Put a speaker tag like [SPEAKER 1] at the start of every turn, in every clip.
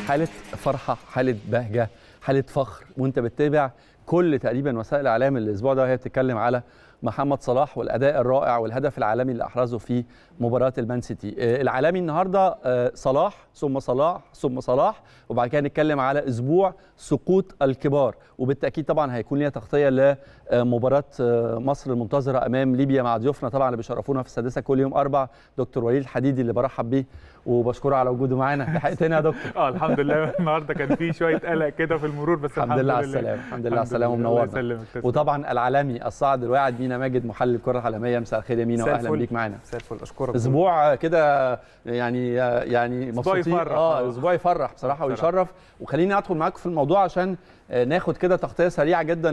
[SPEAKER 1] حاله فرحه حاله بهجه حاله فخر وانت بتتابع كل تقريبا وسائل الاعلام الاسبوع ده وهي بتتكلم على محمد صلاح والاداء الرائع والهدف العالمي اللي احرزه في مباراه المان سيتي آه، العالمي النهارده آه، صلاح ثم صلاح ثم صلاح وبعد كده نتكلم على اسبوع سقوط الكبار وبالتاكيد طبعا هيكون ليها تغطيه لمباراه آه، مصر المنتظره امام ليبيا مع ضيوفنا طبعا اللي بيشرفونا في السادسه كل يوم اربع دكتور وليد الحديدي اللي برحب بيه وبشكره على وجوده معانا لحقتنا يا دكتور
[SPEAKER 2] اه الحمد لله النهارده كان في شويه قلق كده في المرور بس
[SPEAKER 1] الحمد لله على السلامه الحمد لله على السلامه
[SPEAKER 2] الله
[SPEAKER 1] ومنورنا
[SPEAKER 2] يسلمك تسلم.
[SPEAKER 1] وطبعا العالمي الصاعد الواعد مينا ماجد محلل الكره العالميه مساء الخير يا مينا
[SPEAKER 3] مساء
[SPEAKER 1] واهلا
[SPEAKER 3] الفل.
[SPEAKER 1] بيك معانا
[SPEAKER 3] مساء الفل اشكرك
[SPEAKER 1] اسبوع كده يعني يعني
[SPEAKER 2] أسبوع
[SPEAKER 1] مبسوطين
[SPEAKER 2] يفرح.
[SPEAKER 1] اه
[SPEAKER 2] آه.
[SPEAKER 1] اسبوع يفرح بصراحه
[SPEAKER 2] بصراحة.
[SPEAKER 1] ويشرف وخليني ادخل معاكم في الموضوع عشان آه، ناخد كده تغطيه سريعه جدا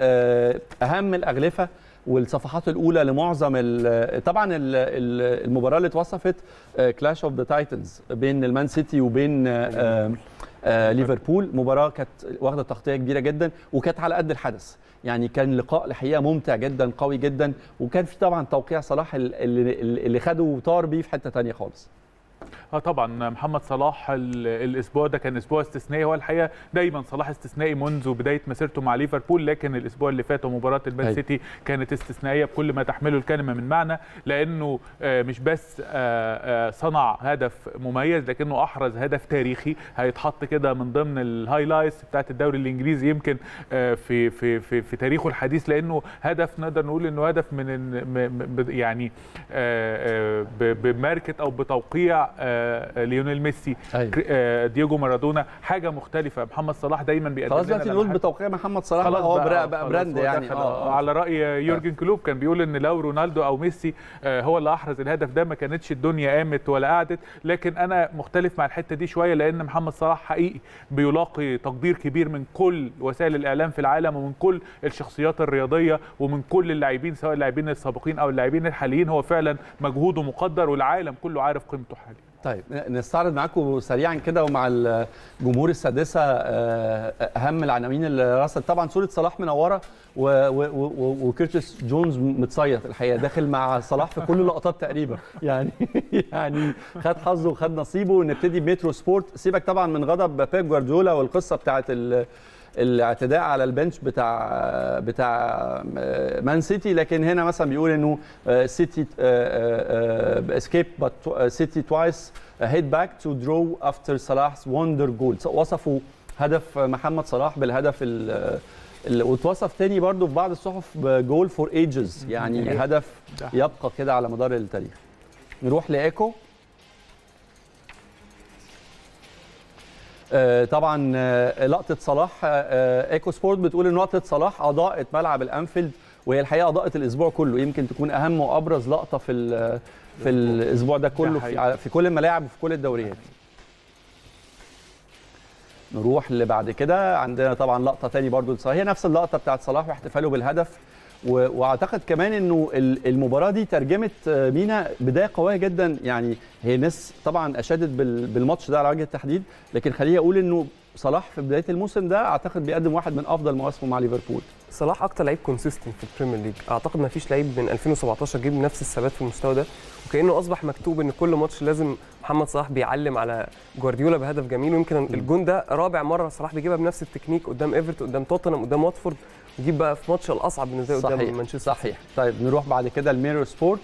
[SPEAKER 1] لاهم الاغلفه والصفحات الاولى لمعظم ال- طبعا ال- ال- المباراه اللي اتوصفت كلاش اوف ذا تايتنز بين المان سيتي وبين آه، آه، آه، ليفربول مباراه كانت واخده تغطيه كبيره جدا وكانت على قد الحدث يعني كان لقاء الحقيقه ممتع جدا قوي جدا وكان في طبعا توقيع صلاح ال- اللي, اللي خده وطار بيه في حته تانية خالص
[SPEAKER 2] اه طبعا محمد صلاح ال- الاسبوع ده كان اسبوع استثنائي هو الحقيقه دايما صلاح استثنائي منذ بدايه مسيرته مع ليفربول لكن الاسبوع اللي فات ومباراه المان
[SPEAKER 1] أيوة.
[SPEAKER 2] سيتي كانت استثنائيه بكل ما تحمله الكلمه من معنى لانه آه، مش بس آه، آه، صنع هدف مميز لكنه احرز هدف تاريخي هيتحط كده من ضمن الهايلايتس بتاعت الدوري الانجليزي يمكن آه، في في في في تاريخه الحديث لانه هدف نقدر نقول انه هدف من ال- م- م- يعني آه، آه، ب- بماركه او بتوقيع آه، ليونيل ميسي
[SPEAKER 1] أيوة.
[SPEAKER 2] كري- آه، دييجو مارادونا حاجه مختلفه محمد صلاح دايما بيقدم
[SPEAKER 1] خلاص
[SPEAKER 2] لنا
[SPEAKER 1] دلوقتي
[SPEAKER 2] لما
[SPEAKER 1] نقول
[SPEAKER 2] حد-
[SPEAKER 1] بتوقيع محمد صلاح
[SPEAKER 2] خلاص
[SPEAKER 1] بقى هو
[SPEAKER 2] بقى,
[SPEAKER 1] بقى, بقى
[SPEAKER 2] خلاص
[SPEAKER 1] براند
[SPEAKER 2] هو
[SPEAKER 1] يعني
[SPEAKER 2] دخل.
[SPEAKER 1] اه آه.
[SPEAKER 2] على راي يورجن كلوب كان بيقول ان لو رونالدو او ميسي آه، هو اللي احرز الهدف ده ما كانتش الدنيا قامت ولا قعدت لكن انا مختلف مع الحته دي شويه لان محمد صلاح حقيقي بيلاقي تقدير كبير من كل وسائل الاعلام في العالم ومن كل الشخصيات الرياضيه ومن كل اللاعبين سواء اللاعبين السابقين او اللاعبين الحاليين هو فعلا مجهوده مقدر والعالم كله عارف قيمته حاليا
[SPEAKER 1] طيب نستعرض معاكم سريعا كده ومع الجمهور السادسه آه، اهم العناوين اللي رصد طبعا صوره صلاح منوره و- و- و- وكيرتس جونز متصيط الحقيقه داخل مع صلاح في كل اللقطات تقريبا يعني يعني خد حظه وخد نصيبه نبتدي بمترو سبورت سيبك طبعا من غضب بيب جوارديولا والقصه بتاعت ال الاعتداء على البنش بتاع بتاع مان سيتي لكن هنا مثلا بيقول انه سيتي اسكيب بات سيتي توايس هيد باك تو درو افتر صلاح's وندر جول وصفوا هدف محمد صلاح بالهدف ال ال- واتوصف تاني برضو في بعض الصحف بجول فور ايجز يعني
[SPEAKER 3] أيوة.
[SPEAKER 1] هدف
[SPEAKER 2] ده.
[SPEAKER 1] يبقى كده على مدار التاريخ نروح لايكو آه، طبعا آه، لقطه صلاح آه، ايكو سبورت بتقول ان لقطه صلاح اضاءت ملعب الانفيلد وهي الحقيقه اضاءت الاسبوع كله يمكن تكون اهم وابرز لقطه في ال- في الاسبوع ده كله في,
[SPEAKER 2] حقيقي.
[SPEAKER 1] في كل الملاعب وفي كل الدوريات نروح اللي بعد كده عندنا طبعا لقطه تاني برضو لصلاح هي نفس اللقطه بتاعت صلاح واحتفاله بالهدف و- واعتقد كمان انه ال- المباراه دي ترجمت آه، مينا بدايه قويه جدا يعني هي ناس طبعا اشادت بال- بالماتش ده على وجه التحديد لكن خليني اقول انه صلاح في بدايه الموسم ده اعتقد بيقدم واحد من افضل مواسمه مع ليفربول
[SPEAKER 3] صلاح اكتر لعيب كونسيستنت في البريمير ليج اعتقد ما فيش لعيب من 2017 جيب نفس الثبات في المستوى ده وكانه اصبح مكتوب ان كل ماتش لازم محمد صلاح بيعلم على جوارديولا بهدف جميل ويمكن الجون ده رابع مره صلاح بيجيبها بنفس التكنيك قدام ايفرت قدام توتنهام قدام واتفورد يجيب بقى في ماتش الاصعب بالنسبه لي قدام
[SPEAKER 1] صحيح
[SPEAKER 3] مانشستر
[SPEAKER 1] صحيح طيب نروح بعد كده الميرور سبورت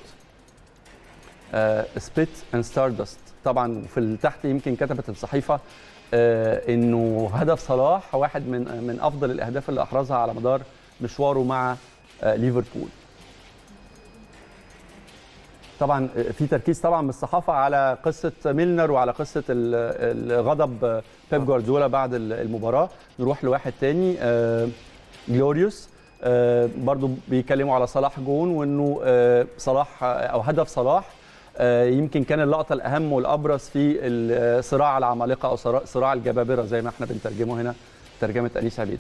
[SPEAKER 1] سبيت اند ستاردست طبعا في اللي تحت يمكن كتبت الصحيفه آه، انه هدف صلاح واحد من من افضل الاهداف اللي احرزها على مدار مشواره مع آه، ليفربول طبعا آه، في تركيز طبعا من الصحافه على قصه ميلنر وعلى قصه ال- الغضب آه، بيب جوارديولا بعد ال- المباراه نروح لواحد تاني آه، جلوريوس آه، برضو بيتكلموا على صلاح جون وانه آه، صلاح آه، او هدف صلاح آه، يمكن كان اللقطه الاهم والابرز في ال- صراع العمالقه او صراع- صراع الجبابره زي ما احنا بنترجمه هنا ترجمه انيس عبيد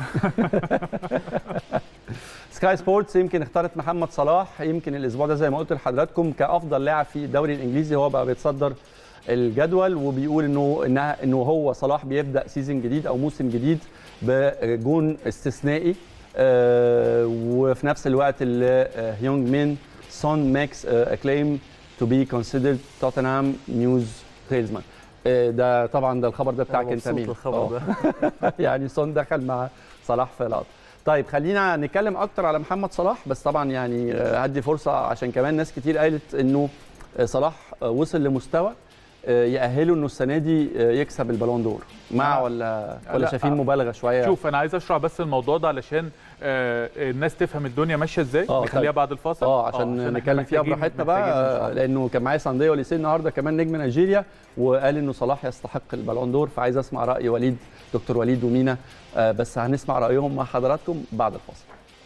[SPEAKER 1] سكاي سبورتس يمكن اختارت محمد صلاح يمكن الاسبوع ده زي ما قلت لحضراتكم كافضل لاعب في الدوري الانجليزي هو بقى بيتصدر الجدول وبيقول انه انها انه هو صلاح بيبدا سيزون جديد او موسم جديد بجون استثنائي آه، وفي نفس الوقت اللي آه، هيونج مين سون ماكس كليم تو بي كونسيدرد توتنهام نيوز تيلزمان آه، ده طبعا ده الخبر ده بتاعك
[SPEAKER 3] أنا
[SPEAKER 1] انت
[SPEAKER 3] مبسوط
[SPEAKER 1] مين
[SPEAKER 3] بالخبر
[SPEAKER 1] آه.
[SPEAKER 3] ده
[SPEAKER 1] يعني سون دخل مع صلاح في لقطه طيب خلينا نتكلم اكتر على محمد صلاح بس طبعا يعني آه، هدي فرصه عشان كمان ناس كتير قالت انه آه، صلاح آه، وصل لمستوى آه، يأهله انه السنه دي آه، يكسب البالون دور مع
[SPEAKER 2] آه.
[SPEAKER 1] ولا ولا
[SPEAKER 2] لا،
[SPEAKER 1] شايفين
[SPEAKER 2] آه.
[SPEAKER 1] مبالغه شويه
[SPEAKER 2] شوف انا عايز اشرح بس الموضوع ده علشان آه، الناس تفهم الدنيا ماشيه ازاي
[SPEAKER 1] آه،
[SPEAKER 2] نخليها
[SPEAKER 1] طيب.
[SPEAKER 2] بعد الفاصل
[SPEAKER 1] اه عشان
[SPEAKER 2] إحنا
[SPEAKER 1] نتكلم فيها
[SPEAKER 2] محتاجين-
[SPEAKER 1] براحتنا
[SPEAKER 2] محتاجين إن شاء
[SPEAKER 1] بقى
[SPEAKER 2] الله.
[SPEAKER 1] لانه كان معايا ساندي وليسي النهارده كمان نجم نيجيريا وقال انه صلاح يستحق البالون دور فعايز اسمع راي وليد دكتور وليد ومينا آه، بس هنسمع رايهم مع حضراتكم بعد الفاصل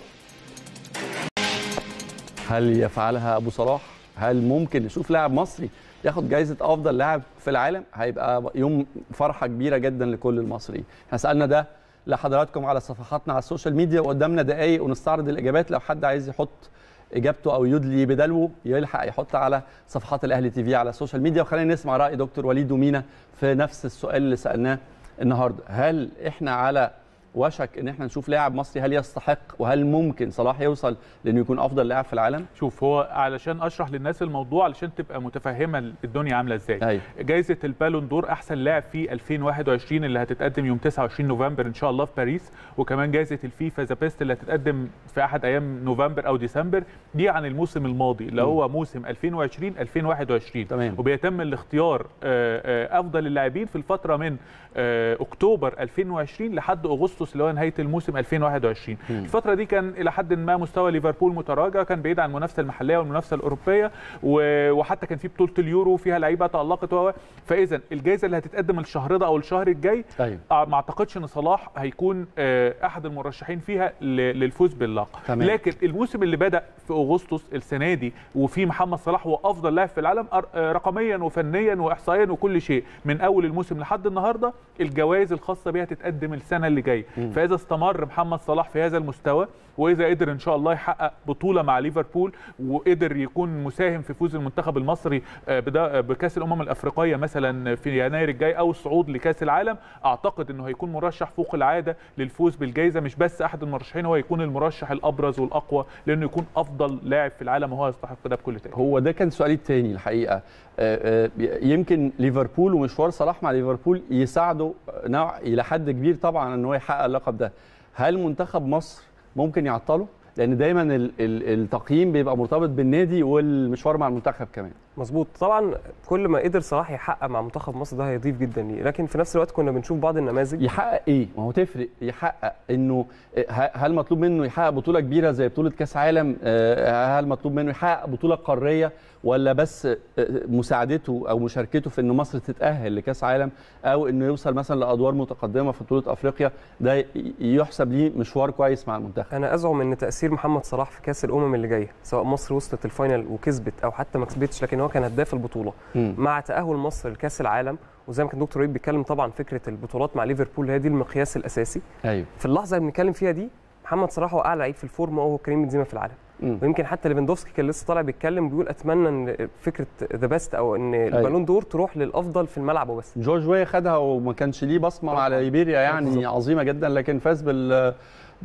[SPEAKER 1] هل يفعلها ابو صلاح هل ممكن نشوف لاعب مصري ياخد جائزه افضل لاعب في العالم هيبقى يوم فرحه كبيره جدا لكل المصريين احنا سالنا ده لحضراتكم على صفحاتنا على السوشيال ميديا وقدامنا دقايق ونستعرض الاجابات لو حد عايز يحط اجابته او يدلي بدلوه يلحق يحط على صفحات الاهلي تي في على السوشيال ميديا وخلينا نسمع راي دكتور وليد ومينا في نفس السؤال اللي سالناه النهارده هل احنا على وشك ان احنا نشوف لاعب مصري هل يستحق وهل ممكن صلاح يوصل لانه يكون افضل لاعب في العالم
[SPEAKER 2] شوف هو علشان اشرح للناس الموضوع علشان تبقى متفهمه الدنيا عامله ازاي
[SPEAKER 1] ايوه
[SPEAKER 2] جائزه البالون دور احسن لاعب في 2021 اللي هتتقدم يوم 29 نوفمبر ان شاء الله في باريس وكمان جائزه الفيفا ذا بيست اللي هتتقدم في احد ايام نوفمبر او ديسمبر دي عن الموسم الماضي اللي هو موسم 2020 2021
[SPEAKER 1] تمام.
[SPEAKER 2] وبيتم الاختيار آه، آه، افضل اللاعبين في الفتره من آه، اكتوبر 2020 لحد اغسطس اللي هو نهايه الموسم 2021
[SPEAKER 1] مم.
[SPEAKER 2] الفتره دي كان الى حد ما مستوى ليفربول متراجع كان بعيد عن المنافسه المحليه والمنافسه الاوروبيه و- وحتى كان في بطوله اليورو فيها لعيبه تالقت و فاذا الجائزه اللي هتتقدم الشهر ده او الشهر الجاي
[SPEAKER 1] ايوه
[SPEAKER 2] آه، ما اعتقدش ان صلاح هيكون آه، احد المرشحين فيها ل- للفوز باللقب
[SPEAKER 1] تمام.
[SPEAKER 2] لكن الموسم اللي بدا في اغسطس السنه دي وفي محمد صلاح هو افضل لاعب في العالم أر- آه، رقميا وفنيا واحصائيا وكل شيء من اول الموسم لحد النهارده الجوائز الخاصه بيها تتقدم السنه اللي جايه
[SPEAKER 1] مم.
[SPEAKER 2] فاذا استمر محمد صلاح في هذا المستوى واذا قدر ان شاء الله يحقق بطوله مع ليفربول وقدر يكون مساهم في فوز المنتخب المصري آه، بدا- بكاس الامم الافريقيه مثلا في يناير الجاي او الصعود لكاس العالم اعتقد انه هيكون مرشح فوق العاده للفوز بالجائزه مش بس احد المرشحين هو يكون المرشح الابرز والاقوى لانه يكون افضل لاعب في العالم وهو يستحق ده بكل تاكيد
[SPEAKER 1] هو ده كان سؤالي التاني الحقيقه آه، آه، يمكن ليفربول ومشوار صلاح مع ليفربول يساعده نوع الى حد كبير طبعا ان هو يحقق اللقب ده هل منتخب مصر ممكن يعطله لان دايما ال- ال- التقييم بيبقى مرتبط بالنادي والمشوار مع المنتخب كمان
[SPEAKER 3] مظبوط طبعا كل ما قدر صلاح يحقق مع منتخب مصر ده هيضيف جدا ليه لكن في نفس الوقت كنا بنشوف بعض النماذج
[SPEAKER 1] يحقق ايه ما هو تفرق يحقق انه ه- هل مطلوب منه يحقق بطوله كبيره زي بطوله كاس عالم آه، هل مطلوب منه يحقق بطوله قاريه ولا بس آه، مساعدته او مشاركته في ان مصر تتاهل لكاس عالم او انه يوصل مثلا لادوار متقدمه في بطوله افريقيا ده ي- يحسب ليه مشوار كويس مع المنتخب
[SPEAKER 3] انا ازعم ان تاثير محمد صلاح في كاس الامم اللي جايه سواء مصر وصلت الفاينل وكسبت او حتى ما كسبتش لكن هو كان هداف البطوله
[SPEAKER 1] مم.
[SPEAKER 3] مع تاهل مصر لكاس العالم وزي ما كان دكتور ريب بيتكلم طبعا فكره البطولات مع ليفربول هي دي المقياس الاساسي
[SPEAKER 1] ايوه
[SPEAKER 3] في اللحظه اللي بنتكلم فيها دي محمد صلاح هو اعلى لعيب في الفورمه وهو كريم بنزيما في العالم
[SPEAKER 1] مم.
[SPEAKER 3] ويمكن حتى ليفاندوفسكي كان لسه طالع بيتكلم بيقول اتمنى ان فكره ذا بيست او ان البالون دور تروح للافضل في الملعب وبس
[SPEAKER 1] جورج وي خدها وما كانش ليه بصمه مع
[SPEAKER 3] طبعاً.
[SPEAKER 1] ليبيريا يعني
[SPEAKER 3] بالظبط.
[SPEAKER 1] عظيمه جدا لكن فاز بال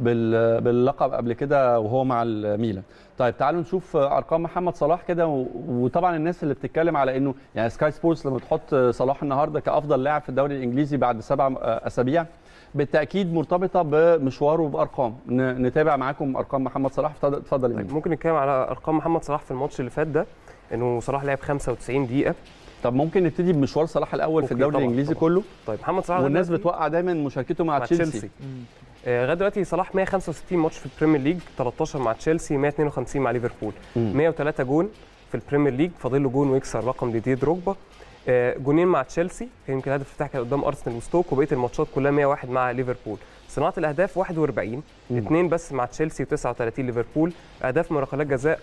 [SPEAKER 1] بال باللقب قبل كده وهو مع الميلان طيب تعالوا نشوف ارقام محمد صلاح كده و- وطبعا الناس اللي بتتكلم على انه يعني سكاي سبورتس لما تحط صلاح النهارده كافضل لاعب في الدوري الانجليزي بعد سبع اسابيع بالتاكيد مرتبطه بمشواره بارقام ن- نتابع معاكم ارقام محمد صلاح اتفضل اتفضل يا
[SPEAKER 3] طيب
[SPEAKER 1] ميدو.
[SPEAKER 3] ممكن نتكلم على ارقام محمد صلاح في الماتش اللي فات ده انه صلاح لعب 95 دقيقه
[SPEAKER 1] طب ممكن نبتدي بمشوار صلاح الاول في
[SPEAKER 3] أوكي،
[SPEAKER 1] الدوري
[SPEAKER 3] طبعاً،
[SPEAKER 1] الانجليزي
[SPEAKER 3] طبعاً.
[SPEAKER 1] كله
[SPEAKER 3] طيب محمد صلاح
[SPEAKER 1] والناس
[SPEAKER 3] دلوقتي
[SPEAKER 1] بتوقع دايما مشاركته مع,
[SPEAKER 3] مع
[SPEAKER 1] تشيلسي,
[SPEAKER 3] تشيلسي آه، لغايه دلوقتي صلاح 165 ماتش في البريمير ليج 13 مع تشيلسي 152 مع ليفربول
[SPEAKER 1] مم.
[SPEAKER 3] 103 جون في البريمير ليج فاضل له جون ويكسر رقم ديديه دروجبا آه، جونين مع تشيلسي كان يمكن الهدف الافتتاحي كان قدام ارسنال وستوك وبقيه الماتشات كلها 101 مع ليفربول صناعه الاهداف 41
[SPEAKER 1] مم.
[SPEAKER 3] اثنين بس مع تشيلسي و39 ليفربول اهداف من ركلات جزاء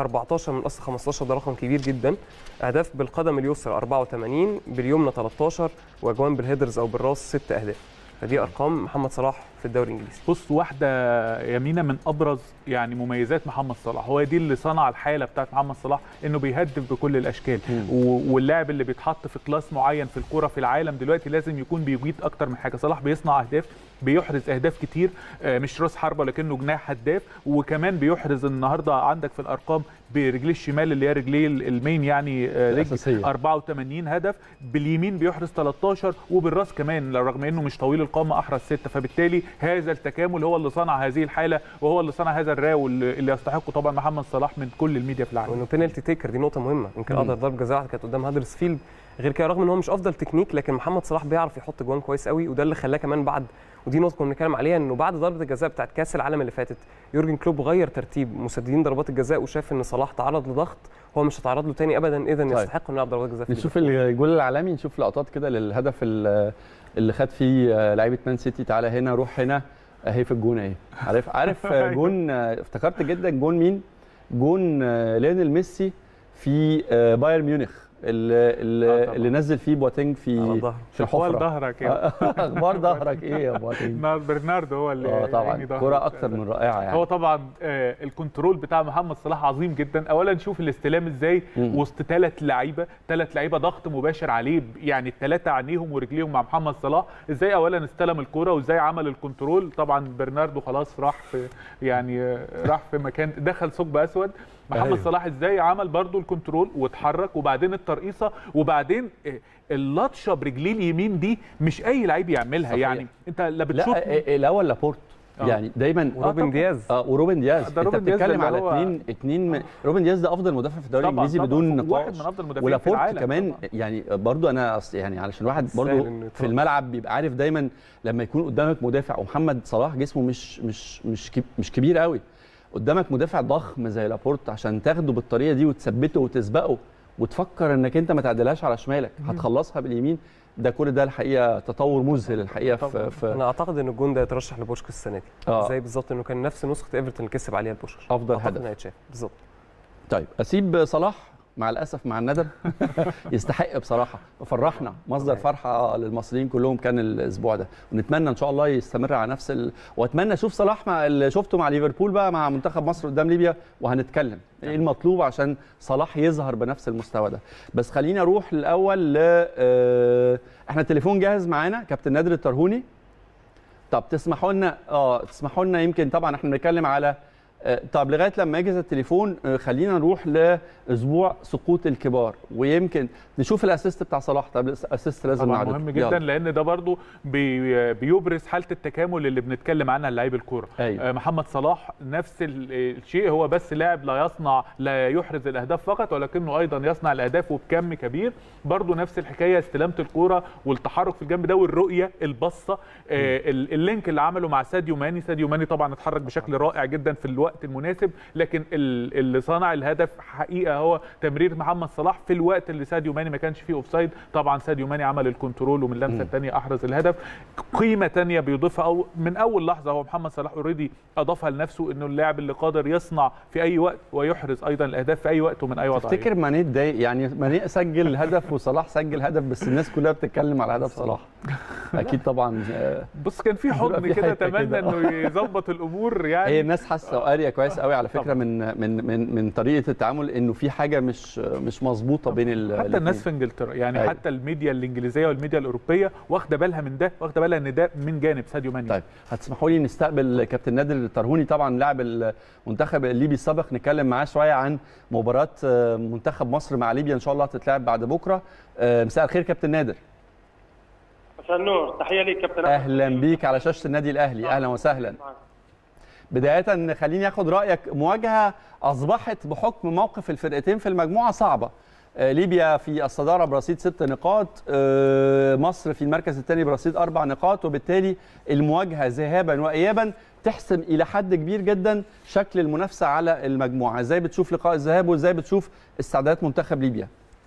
[SPEAKER 3] 14 من اصل 15 ده رقم كبير جدا اهداف بالقدم اليسرى 84 باليمنى 13 واجوان بالهيدرز او بالراس 6 اهداف فدي ارقام محمد صلاح في الدوري الانجليزي
[SPEAKER 2] بص واحده يمينه من ابرز يعني مميزات محمد صلاح هو دي اللي صنع الحاله بتاعت محمد صلاح انه بيهدف بكل الاشكال
[SPEAKER 1] مم.
[SPEAKER 2] و- واللاعب اللي بيتحط في كلاس معين في الكوره في العالم دلوقتي لازم يكون بيجيد اكتر من حاجه صلاح بيصنع اهداف بيحرز اهداف كتير آه، مش راس حربه لكنه جناح هداف وكمان بيحرز النهارده عندك في الارقام برجليه الشمال اللي هي رجليه المين يعني آه، رجل
[SPEAKER 1] الأساسية.
[SPEAKER 2] 84 هدف باليمين بيحرز 13 وبالراس كمان رغم انه مش طويل القامه احرز 6 فبالتالي هذا التكامل هو اللي صنع هذه الحاله وهو اللي صنع هذا الراو اللي اللي يستحقه طبعا محمد صلاح من كل الميديا في العالم
[SPEAKER 3] وانه بينالتي تيكر دي نقطه مهمه يمكن
[SPEAKER 1] مم.
[SPEAKER 3] اقدر ضرب جزاء واحده كانت قدام هادرسفيلد غير كده رغم ان هو مش افضل تكنيك لكن محمد صلاح بيعرف يحط جوان كويس قوي وده اللي خلاه كمان بعد ودي نقطه كنا بنتكلم عليها انه بعد ضربه الجزاء بتاعت كاس العالم اللي فاتت يورجن كلوب غير ترتيب مسددين ضربات الجزاء وشاف ان صلاح تعرض لضغط هو مش هيتعرض له تاني ابدا اذا
[SPEAKER 1] طيب.
[SPEAKER 3] يستحق انه يلعب ضربات جزاء في
[SPEAKER 1] نشوف الجول العالمي نشوف لقطات كده للهدف ال- اللي خد فيه آه، لعيبه مان سيتي تعالى هنا روح هنا اهي في الجون اهي عارف عارف آه، جون آه، افتكرت جدا جون مين جون آه، ليونيل ميسي في آه، بايرن ميونخ اللي,
[SPEAKER 2] آه،
[SPEAKER 1] اللي,
[SPEAKER 2] طبعا.
[SPEAKER 1] اللي نزل فيه بواتينج
[SPEAKER 3] على
[SPEAKER 1] في
[SPEAKER 3] ظهره
[SPEAKER 1] في
[SPEAKER 2] اخبار
[SPEAKER 1] الحفره
[SPEAKER 2] ظهرك يعني
[SPEAKER 1] اخبار ظهرك ايه يا بواتينج
[SPEAKER 2] نار برناردو هو اللي
[SPEAKER 1] اه طبعا
[SPEAKER 2] يعني ظهره.
[SPEAKER 1] كرة اكتر من رائعه يعني
[SPEAKER 2] هو طبعا آه، الكنترول بتاع محمد صلاح عظيم جدا اولا شوف الاستلام ازاي
[SPEAKER 1] مم.
[SPEAKER 2] وسط ثلاث لعيبه ثلاث لعيبه ضغط مباشر عليه يعني الثلاثه عينيهم ورجليهم مع محمد صلاح ازاي اولا استلم الكرة وازاي عمل الكنترول طبعا برناردو خلاص راح في يعني آه، راح في مكان دخل ثقب اسود محمد
[SPEAKER 1] أيوه.
[SPEAKER 2] صلاح ازاي عمل برضو الكنترول واتحرك وبعدين الترقيصه وبعدين آه، اللطشه برجليه اليمين دي مش اي لعيب يعملها
[SPEAKER 1] صحيح.
[SPEAKER 2] يعني انت لا بتشوط
[SPEAKER 1] لا آه، آه، الاول لابورت
[SPEAKER 2] آه.
[SPEAKER 1] يعني دايما
[SPEAKER 3] وروبن
[SPEAKER 2] طبعاً.
[SPEAKER 3] دياز
[SPEAKER 1] اه وروبن دياز
[SPEAKER 2] ده
[SPEAKER 1] انت
[SPEAKER 2] روبن دياز ده
[SPEAKER 1] بتتكلم
[SPEAKER 2] اللي
[SPEAKER 1] على
[SPEAKER 2] هو-
[SPEAKER 1] اثنين اثنين من روبن دياز ده افضل مدافع في الدوري
[SPEAKER 2] طبعاً،
[SPEAKER 1] الانجليزي
[SPEAKER 2] طبعاً.
[SPEAKER 1] بدون نقاش
[SPEAKER 2] واحد من افضل المدافعين في
[SPEAKER 1] ولابورت
[SPEAKER 2] العالم
[SPEAKER 1] كمان
[SPEAKER 2] طبعاً.
[SPEAKER 1] يعني برضو انا أص- يعني علشان واحد
[SPEAKER 3] سهل
[SPEAKER 1] برضو
[SPEAKER 3] إنه
[SPEAKER 1] في
[SPEAKER 3] يترد.
[SPEAKER 1] الملعب بيبقى عارف دايما لما يكون قدامك مدافع ومحمد صلاح جسمه مش مش مش كب- مش كبير قوي قدامك مدافع ضخم زي لابورت عشان تاخده بالطريقه دي وتثبته وتسبقه وتفكر انك انت ما تعدلهاش على شمالك هتخلصها باليمين ده كل ده الحقيقه تطور مذهل الحقيقه
[SPEAKER 2] طبعاً.
[SPEAKER 1] في, في
[SPEAKER 3] انا اعتقد ان الجون ده يترشح لبوشكش السنه دي
[SPEAKER 1] آه.
[SPEAKER 3] زي بالظبط انه كان نفس نسخه ايفرتون اللي كسب عليها البوشكش
[SPEAKER 1] افضل
[SPEAKER 3] اعتقد
[SPEAKER 1] هدف
[SPEAKER 3] انه هيتشاف بالظبط
[SPEAKER 1] طيب اسيب صلاح مع الاسف مع الندم يستحق بصراحه فرحنا مصدر فرحه للمصريين كلهم كان الاسبوع ده ونتمنى ان شاء الله يستمر على نفس ال... واتمنى اشوف صلاح مع اللي شفته مع ليفربول بقى مع منتخب مصر قدام ليبيا وهنتكلم ايه المطلوب عشان صلاح يظهر بنفس المستوى ده بس خلينا اروح الاول ل آه، احنا التليفون جاهز معانا كابتن نادر الترهوني طب تسمحوا لنا اه تسمحوا لنا يمكن طبعا احنا بنتكلم على آه، طب لغايه لما يجهز التليفون آه، خلينا نروح لاسبوع سقوط الكبار ويمكن نشوف الاسيست بتاع صلاح طب الاسيست لازم
[SPEAKER 2] طبعا
[SPEAKER 1] نعرضه.
[SPEAKER 2] مهم
[SPEAKER 1] يلا.
[SPEAKER 2] جدا لان ده برضو بي بيبرز حاله التكامل اللي بنتكلم عنها لعيب الكوره
[SPEAKER 1] أيوة.
[SPEAKER 2] آه، محمد صلاح نفس ال- الشيء هو بس لاعب لا يصنع لا يحرز الاهداف فقط ولكنه ايضا يصنع الاهداف وبكم كبير برضو نفس الحكايه استلامه الكوره والتحرك في الجنب ده والرؤيه البصه آه، ال- اللينك اللي عمله مع ساديو ماني ساديو ماني طبعا اتحرك بشكل رائع جدا في الوقت المناسب لكن ال- اللي صنع الهدف حقيقه هو تمرير محمد صلاح في الوقت اللي ساديو ماني ما كانش فيه اوفسايد طبعا ساديو ماني عمل الكنترول ومن اللمسه الثانيه احرز الهدف قيمه ثانيه بيضيفها او من اول لحظه هو محمد صلاح اوريدي اضافها لنفسه انه اللاعب اللي قادر يصنع في اي وقت ويحرز ايضا الاهداف في اي وقت ومن اي وضع
[SPEAKER 1] تفتكر ماني اتضايق يعني ماني سجل هدف وصلاح سجل هدف بس الناس كلها بتتكلم على هدف صلاح اكيد طبعا آه،
[SPEAKER 2] بص كان في
[SPEAKER 1] بيبقى
[SPEAKER 2] حضن
[SPEAKER 1] في
[SPEAKER 2] كده
[SPEAKER 1] حتة
[SPEAKER 2] اتمنى
[SPEAKER 1] كده.
[SPEAKER 2] انه يظبط الامور يعني
[SPEAKER 1] هي الناس حاسه وقاريه كويس قوي على فكره
[SPEAKER 2] طبعاً.
[SPEAKER 1] من من من من طريقه التعامل انه في حاجه مش مش مظبوطه بين ال-
[SPEAKER 2] حتى الناس
[SPEAKER 1] الاتنين.
[SPEAKER 2] في انجلترا يعني
[SPEAKER 1] أيوة.
[SPEAKER 2] حتى الميديا الانجليزيه والميديا الاوروبيه واخده بالها من ده واخده بالها ان ده من جانب ساديو ماني
[SPEAKER 1] طيب هتسمحوا لي نستقبل كابتن نادر الترهوني طبعا لاعب المنتخب الليبي السابق نتكلم معاه شويه عن مباراه آه، منتخب مصر مع ليبيا ان شاء الله هتتلعب بعد بكره آه، مساء الخير كابتن نادر
[SPEAKER 4] مساء النور تحيه ليك كابتن
[SPEAKER 1] اهلا بيك على شاشه النادي الاهلي اهلا وسهلا بدايه خليني اخد رايك مواجهه اصبحت بحكم موقف الفرقتين في المجموعه صعبه آه، ليبيا في الصداره برصيد ست نقاط آه، مصر في المركز الثاني برصيد اربع نقاط وبالتالي المواجهه ذهابا وايابا تحسم الى حد كبير جدا شكل المنافسه على المجموعه ازاي بتشوف لقاء الذهاب وازاي بتشوف استعدادات منتخب ليبيا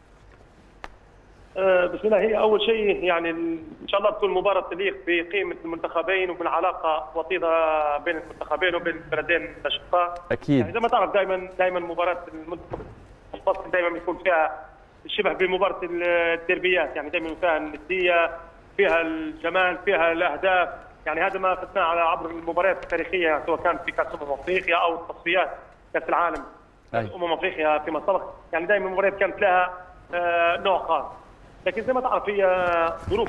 [SPEAKER 4] آه، بسم الله هي اول شيء يعني ان شاء الله تكون مباراه تليق بقيمه المنتخبين وبالعلاقه وطيده بين المنتخبين وبين البلدين الاشقاء يعني
[SPEAKER 1] اكيد
[SPEAKER 4] زي ما تعرف دائما دائما مباراه المنتخب المصري دائما بيكون فيها شبه بمباراه الديربيات يعني دائما فيها النديه فيها الجمال فيها الاهداف يعني هذا ما فتناه على عبر المباريات التاريخيه يعني سواء كانت في كاس امم افريقيا او التصفيات كاس العالم
[SPEAKER 1] أي.
[SPEAKER 4] امم افريقيا فيما سبق يعني دائما المباريات كانت لها آه، نوع خاص لكن زي ما تعرف هي ظروف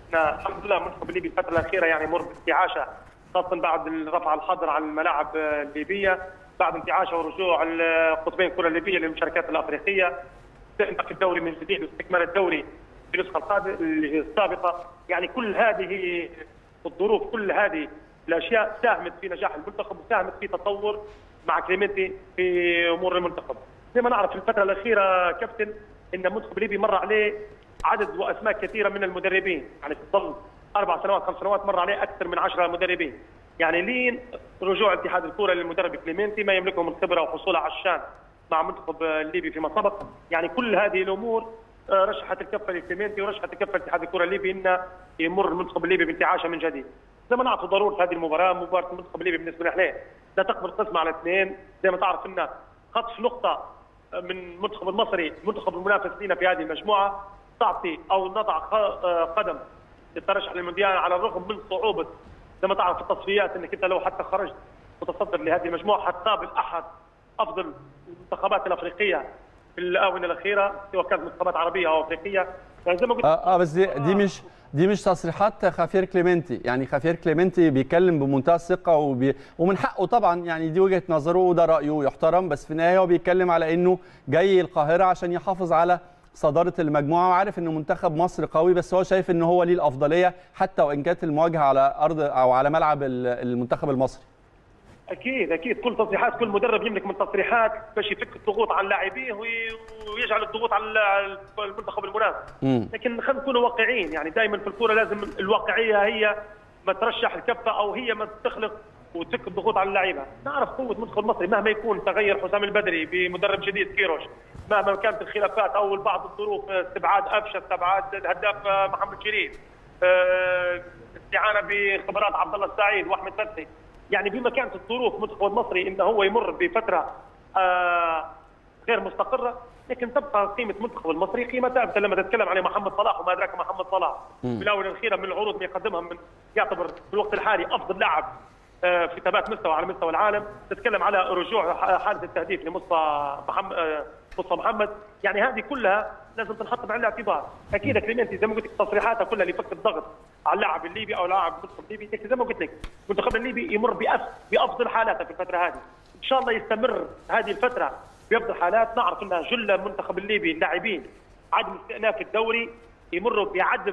[SPEAKER 4] الحمد لله المنتخب الليبي الفتره الاخيره يعني يمر بانتعاشه خاصه بعد رفع الحظر عن الملاعب الليبيه بعد انتعاشه ورجوع القطبين الكره الليبيه للمشاركات الافريقيه استئناف الدوري من جديد واستكمال الدوري في النسخه القادمه السابقه يعني كل هذه الظروف كل هذه الاشياء ساهمت في نجاح المنتخب وساهمت في تطور مع كليمنتي في امور المنتخب زي ما نعرف في الفتره الاخيره كابتن ان المنتخب الليبي مر عليه عدد واسماء كثيره من المدربين يعني في ظل اربع سنوات خمس سنوات مر عليه اكثر من 10 مدربين يعني لين رجوع اتحاد الكره للمدرب كليمنتي ما يملكه من خبره وحصوله على الشان مع المنتخب الليبي فيما سبق يعني كل هذه الامور رشحت الكفه لكليمنتي ورشحت الكفه لاتحاد الكره الليبي انه يمر المنتخب الليبي بانتعاشه من جديد زي ما نعرف ضروره هذه المباراه مباراه المنتخب الليبي بالنسبه لنا لا تقبل قسمه على اثنين زي ما تعرف انه خطف نقطه من المنتخب المصري المنتخب المنافس لنا في هذه المجموعه تعطي او نضع قدم للترشح للمونديال على الرغم من صعوبه زي ما تعرف في التصفيات انك انت لو حتى خرجت متصدر لهذه المجموعه حتقابل احد افضل المنتخبات الافريقيه في الاونه الاخيره سواء كانت منتخبات عربيه او افريقيه
[SPEAKER 1] يعني زي ما قلت اه, آه بس دي, دي مش دي مش تصريحات خافير كليمنتي يعني خافير كليمنتي بيتكلم بمنتهى الثقه وبي... ومن حقه طبعا يعني دي وجهه نظره وده رايه يحترم بس في النهايه هو بيتكلم على انه جاي القاهره عشان يحافظ على صداره المجموعه وعارف ان منتخب مصر قوي بس هو شايف ان هو ليه الافضليه حتى وان كانت المواجهه على ارض او على ملعب المنتخب المصري
[SPEAKER 4] اكيد اكيد كل تصريحات كل مدرب يملك من تصريحات باش يفك الضغوط عن لاعبيه ويجعل الضغوط على المنتخب المنافس لكن خلينا نكونوا واقعيين يعني دائما في الكوره لازم الواقعيه هي ما ترشح الكفه او هي ما تخلق وتفك الضغوط على اللعيبه، نعرف قوه المنتخب المصري مهما يكون تغير حسام البدري بمدرب جديد كيروش، مهما كانت الخلافات او بعض الظروف استبعاد افشه، استبعاد الهداف محمد شريف، استعانه بخبرات عبد الله السعيد واحمد فتحي، يعني بما كانت الظروف المنتخب المصري انه هو يمر بفتره آه غير مستقره لكن تبقى قيمه المنتخب المصري قيمه ثابته لما تتكلم على محمد صلاح وما ادراك محمد صلاح في الاونه الاخيره من العروض اللي يقدمها من يعتبر في الوقت الحالي افضل لاعب آه في ثبات مستوى على مستوى العالم تتكلم على رجوع حاله التهديف لمصطفى محمد آه مصطفى محمد يعني هذه كلها لازم تنحط بعين الاعتبار اكيد كليمنتي زي ما قلت لك تصريحاتها كلها لفك الضغط على اللاعب الليبي او لاعب المنتخب الليبي لكن زي ما قلت لك المنتخب الليبي يمر بأف بافضل حالاته في الفتره هذه ان شاء الله يستمر هذه الفتره بافضل حالات نعرف ان جل المنتخب الليبي اللاعبين عدم استئناف الدوري يمروا بعدم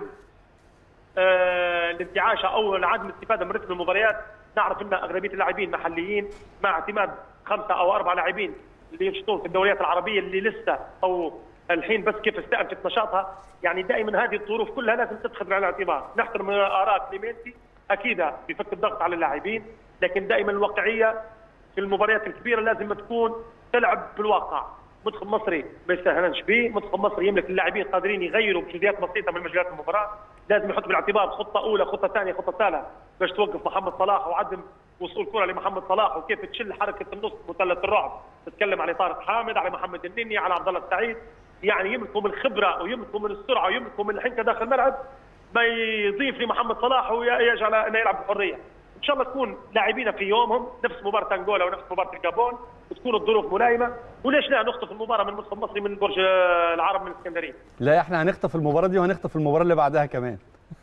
[SPEAKER 4] آه الانتعاش او عدم الاستفاده من رتم المباريات نعرف ان اغلبيه اللاعبين محليين مع اعتماد خمسه او اربع لاعبين اللي ينشطون في الدوريات العربيه اللي لسه او الحين بس كيف استأنفت نشاطها يعني دائما هذه الظروف كلها لازم تتخذ بعين الاعتبار نحترم اراء كليمنتي اكيد بفك الضغط على اللاعبين لكن دائما الواقعيه في المباريات الكبيره لازم تكون تلعب بالواقع منتخب مصري ما يستهانش به منتخب مصري يملك اللاعبين قادرين يغيروا بجزئيات بسيطه من مجالات المباراه لازم يحط بالاعتبار خطه اولى خطه ثانيه خطه ثالثه باش توقف محمد صلاح وعدم وصول كره لمحمد صلاح وكيف تشل حركه النص مثلث الرعب تتكلم على طارق حامد على محمد النني على عبد الله السعيد يعني يملكوا من الخبره ويملكوا من السرعه ويملكوا من الحنكه داخل الملعب ما يضيف لمحمد صلاح ويجعل انه يلعب بحريه. ان شاء الله تكون لاعبينا في يومهم نفس مباراه انغولا ونفس مباراه الجابون وتكون الظروف ملائمه وليش لا نخطف المباراه من المنتخب المصري من برج العرب من الاسكندريه.
[SPEAKER 1] لا احنا هنخطف المباراه دي وهنخطف المباراه اللي بعدها كمان.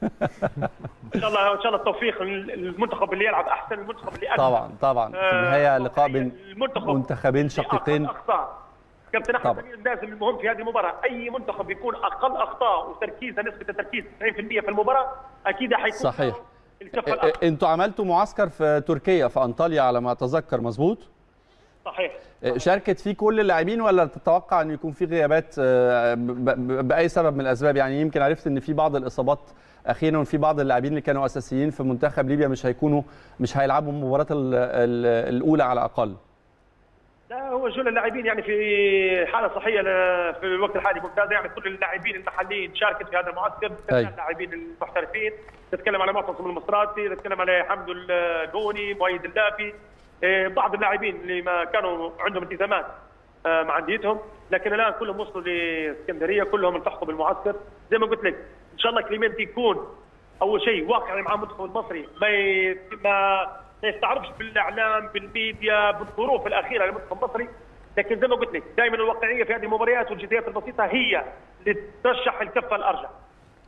[SPEAKER 4] ان شاء الله ان شاء الله التوفيق المنتخب اللي يلعب احسن المنتخب اللي
[SPEAKER 1] طبعا طبعا في النهايه لقاء بين منتخبين شقيقين
[SPEAKER 4] كابتن احمد لازم المهم في هذه المباراه اي منتخب يكون اقل اخطاء وتركيزه نسبه التركيز 90% في المباراه اكيد حيكون
[SPEAKER 1] صحيح انتوا عملتوا معسكر في تركيا في انطاليا على ما اتذكر مظبوط
[SPEAKER 4] صحيح
[SPEAKER 1] شاركت فيه كل اللاعبين ولا تتوقع ان يكون في غيابات باي سبب من الاسباب يعني يمكن عرفت ان في بعض الاصابات اخيرا في بعض اللاعبين اللي كانوا اساسيين في منتخب ليبيا مش هيكونوا مش هيلعبوا المباراه الاولى على الاقل
[SPEAKER 4] لا هو جل اللاعبين يعني في حاله صحيه في الوقت الحالي ممتازه يعني كل اللاعبين المحليين شاركت في هذا المعسكر اللاعبين المحترفين تتكلم على معتصم المصراتي تتكلم على حمد البوني مؤيد اللافي بعض اللاعبين اللي ما كانوا عندهم التزامات مع انديتهم لكن الان كلهم وصلوا لاسكندريه كلهم التحقوا بالمعسكر زي ما قلت لك ان شاء الله كليمنتي يكون اول شيء واقعي مع المنتخب المصري ما ما ما يستعرفش بالاعلام بالميديا بالظروف الاخيره للمنتخب المصري لكن زي ما قلت لك دائما الواقعيه في هذه المباريات والجديات البسيطه هي اللي ترشح الكفه الارجح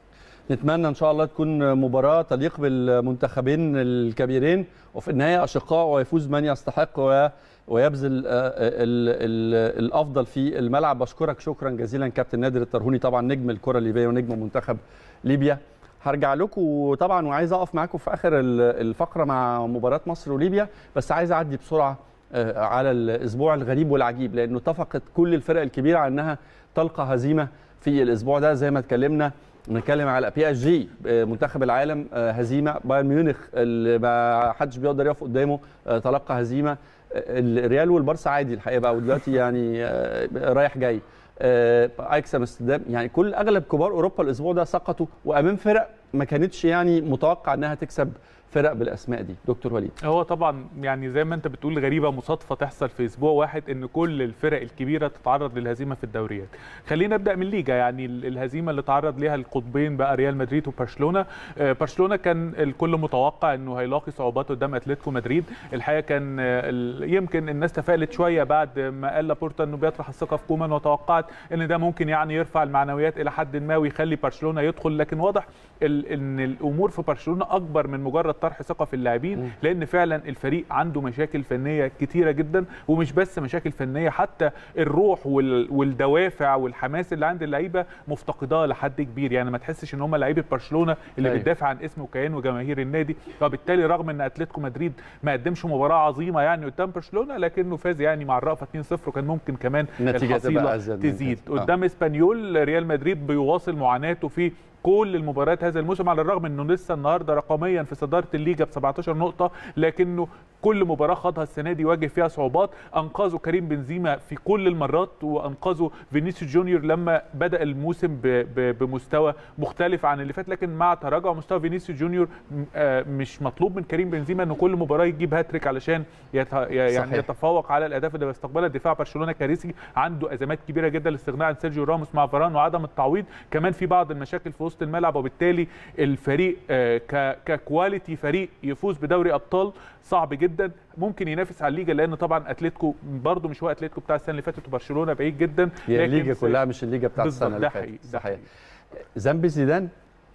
[SPEAKER 1] نتمنى ان شاء الله تكون مباراه تليق بالمنتخبين الكبيرين وفي النهايه اشقاء ويفوز من يستحق و ويبذل آه، ال- ال- الافضل في الملعب بشكرك شكرا جزيلا كابتن نادر الترهوني طبعا نجم الكره الليبيه ونجم منتخب ليبيا هرجع لكم طبعا وعايز اقف معاكم في اخر ال- الفقره مع مباراه مصر وليبيا بس عايز اعدي بسرعه آه، على الاسبوع الغريب والعجيب لانه اتفقت كل الفرق الكبيره على انها تلقى هزيمه في الاسبوع ده زي ما اتكلمنا نتكلم على بي اس جي منتخب العالم آه، هزيمه بايرن ميونخ اللي ما حدش بيقدر يقف قدامه آه، تلقى هزيمه آه، الريال والبارسا عادي الحقيقه بقى ودلوقتي يعني آه، رايح جاي آه، اياكس امستردام يعني كل اغلب كبار اوروبا الاسبوع ده سقطوا وامام فرق ما كانتش يعني متوقع انها تكسب فرق بالاسماء دي دكتور وليد
[SPEAKER 2] هو طبعا يعني زي ما انت بتقول غريبه مصادفه تحصل في اسبوع واحد ان كل الفرق الكبيره تتعرض للهزيمه في الدوريات خلينا نبدا من ليجا يعني ال- الهزيمه اللي تعرض ليها القطبين بقى ريال مدريد وبرشلونه آه، برشلونه كان الكل متوقع انه هيلاقي صعوبات قدام اتلتيكو مدريد الحقيقه كان آه، ال- يمكن الناس تفائلت شويه بعد ما قال لابورتا انه بيطرح الثقه في كومان وتوقعت ان ده ممكن يعني يرفع المعنويات الى حد ما ويخلي برشلونه يدخل لكن واضح ال- ان الامور في برشلونه اكبر من مجرد طرح ثقه في اللاعبين لان فعلا الفريق عنده مشاكل فنيه كتيره جدا ومش بس مشاكل فنيه حتى الروح وال- والدوافع والحماس اللي عند اللعيبه مفتقداه لحد كبير يعني ما تحسش ان هم لعيبه برشلونه اللي
[SPEAKER 1] أيوة.
[SPEAKER 2] بتدافع عن اسم وكيان وجماهير النادي فبالتالي رغم ان اتلتيكو مدريد ما قدمش مباراه عظيمه يعني قدام برشلونه لكنه فاز يعني مع الرأفه 2-0 وكان ممكن كمان
[SPEAKER 1] النتيجة تبقى
[SPEAKER 2] الحصيله
[SPEAKER 1] أزيد من
[SPEAKER 2] تزيد
[SPEAKER 1] كده. آه.
[SPEAKER 2] قدام اسبانيول ريال مدريد بيواصل معاناته في كل المباريات هذا الموسم على الرغم انه لسه النهارده رقميا في صداره الليجا ب 17 نقطه لكنه كل مباراه خاضها السنه دي واجه فيها صعوبات انقذوا كريم بنزيما في كل المرات وانقذوا فينيسيوس جونيور لما بدا الموسم ب- ب- بمستوى مختلف عن اللي فات لكن مع تراجع مستوى فينيسيوس جونيور م- آه، مش مطلوب من كريم بنزيما ان كل مباراه يجيب هاتريك علشان يت... يعني
[SPEAKER 1] صحيح.
[SPEAKER 2] يتفوق على الاهداف اللي بيستقبلها دفاع برشلونه كارثي عنده ازمات كبيره جدا الاستغناء عن سيرجيو راموس مع فران وعدم التعويض كمان في بعض المشاكل في وسط الملعب وبالتالي الفريق آه، ك... ككواليتي فريق يفوز بدوري ابطال صعب جدا ممكن ينافس على الليجا لان طبعا اتلتيكو برده مش هو اتلتيكو بتاع السنه اللي فاتت وبرشلونه بعيد جدا
[SPEAKER 1] هي
[SPEAKER 2] لكن
[SPEAKER 1] الليجا
[SPEAKER 2] س-
[SPEAKER 1] كلها مش الليجا بتاعت
[SPEAKER 2] بالظبط،
[SPEAKER 1] السنه اللي
[SPEAKER 2] ده
[SPEAKER 1] فاتت
[SPEAKER 2] حقيقي، ده
[SPEAKER 1] صحيح
[SPEAKER 2] حقيقي.
[SPEAKER 1] ذنب زيدان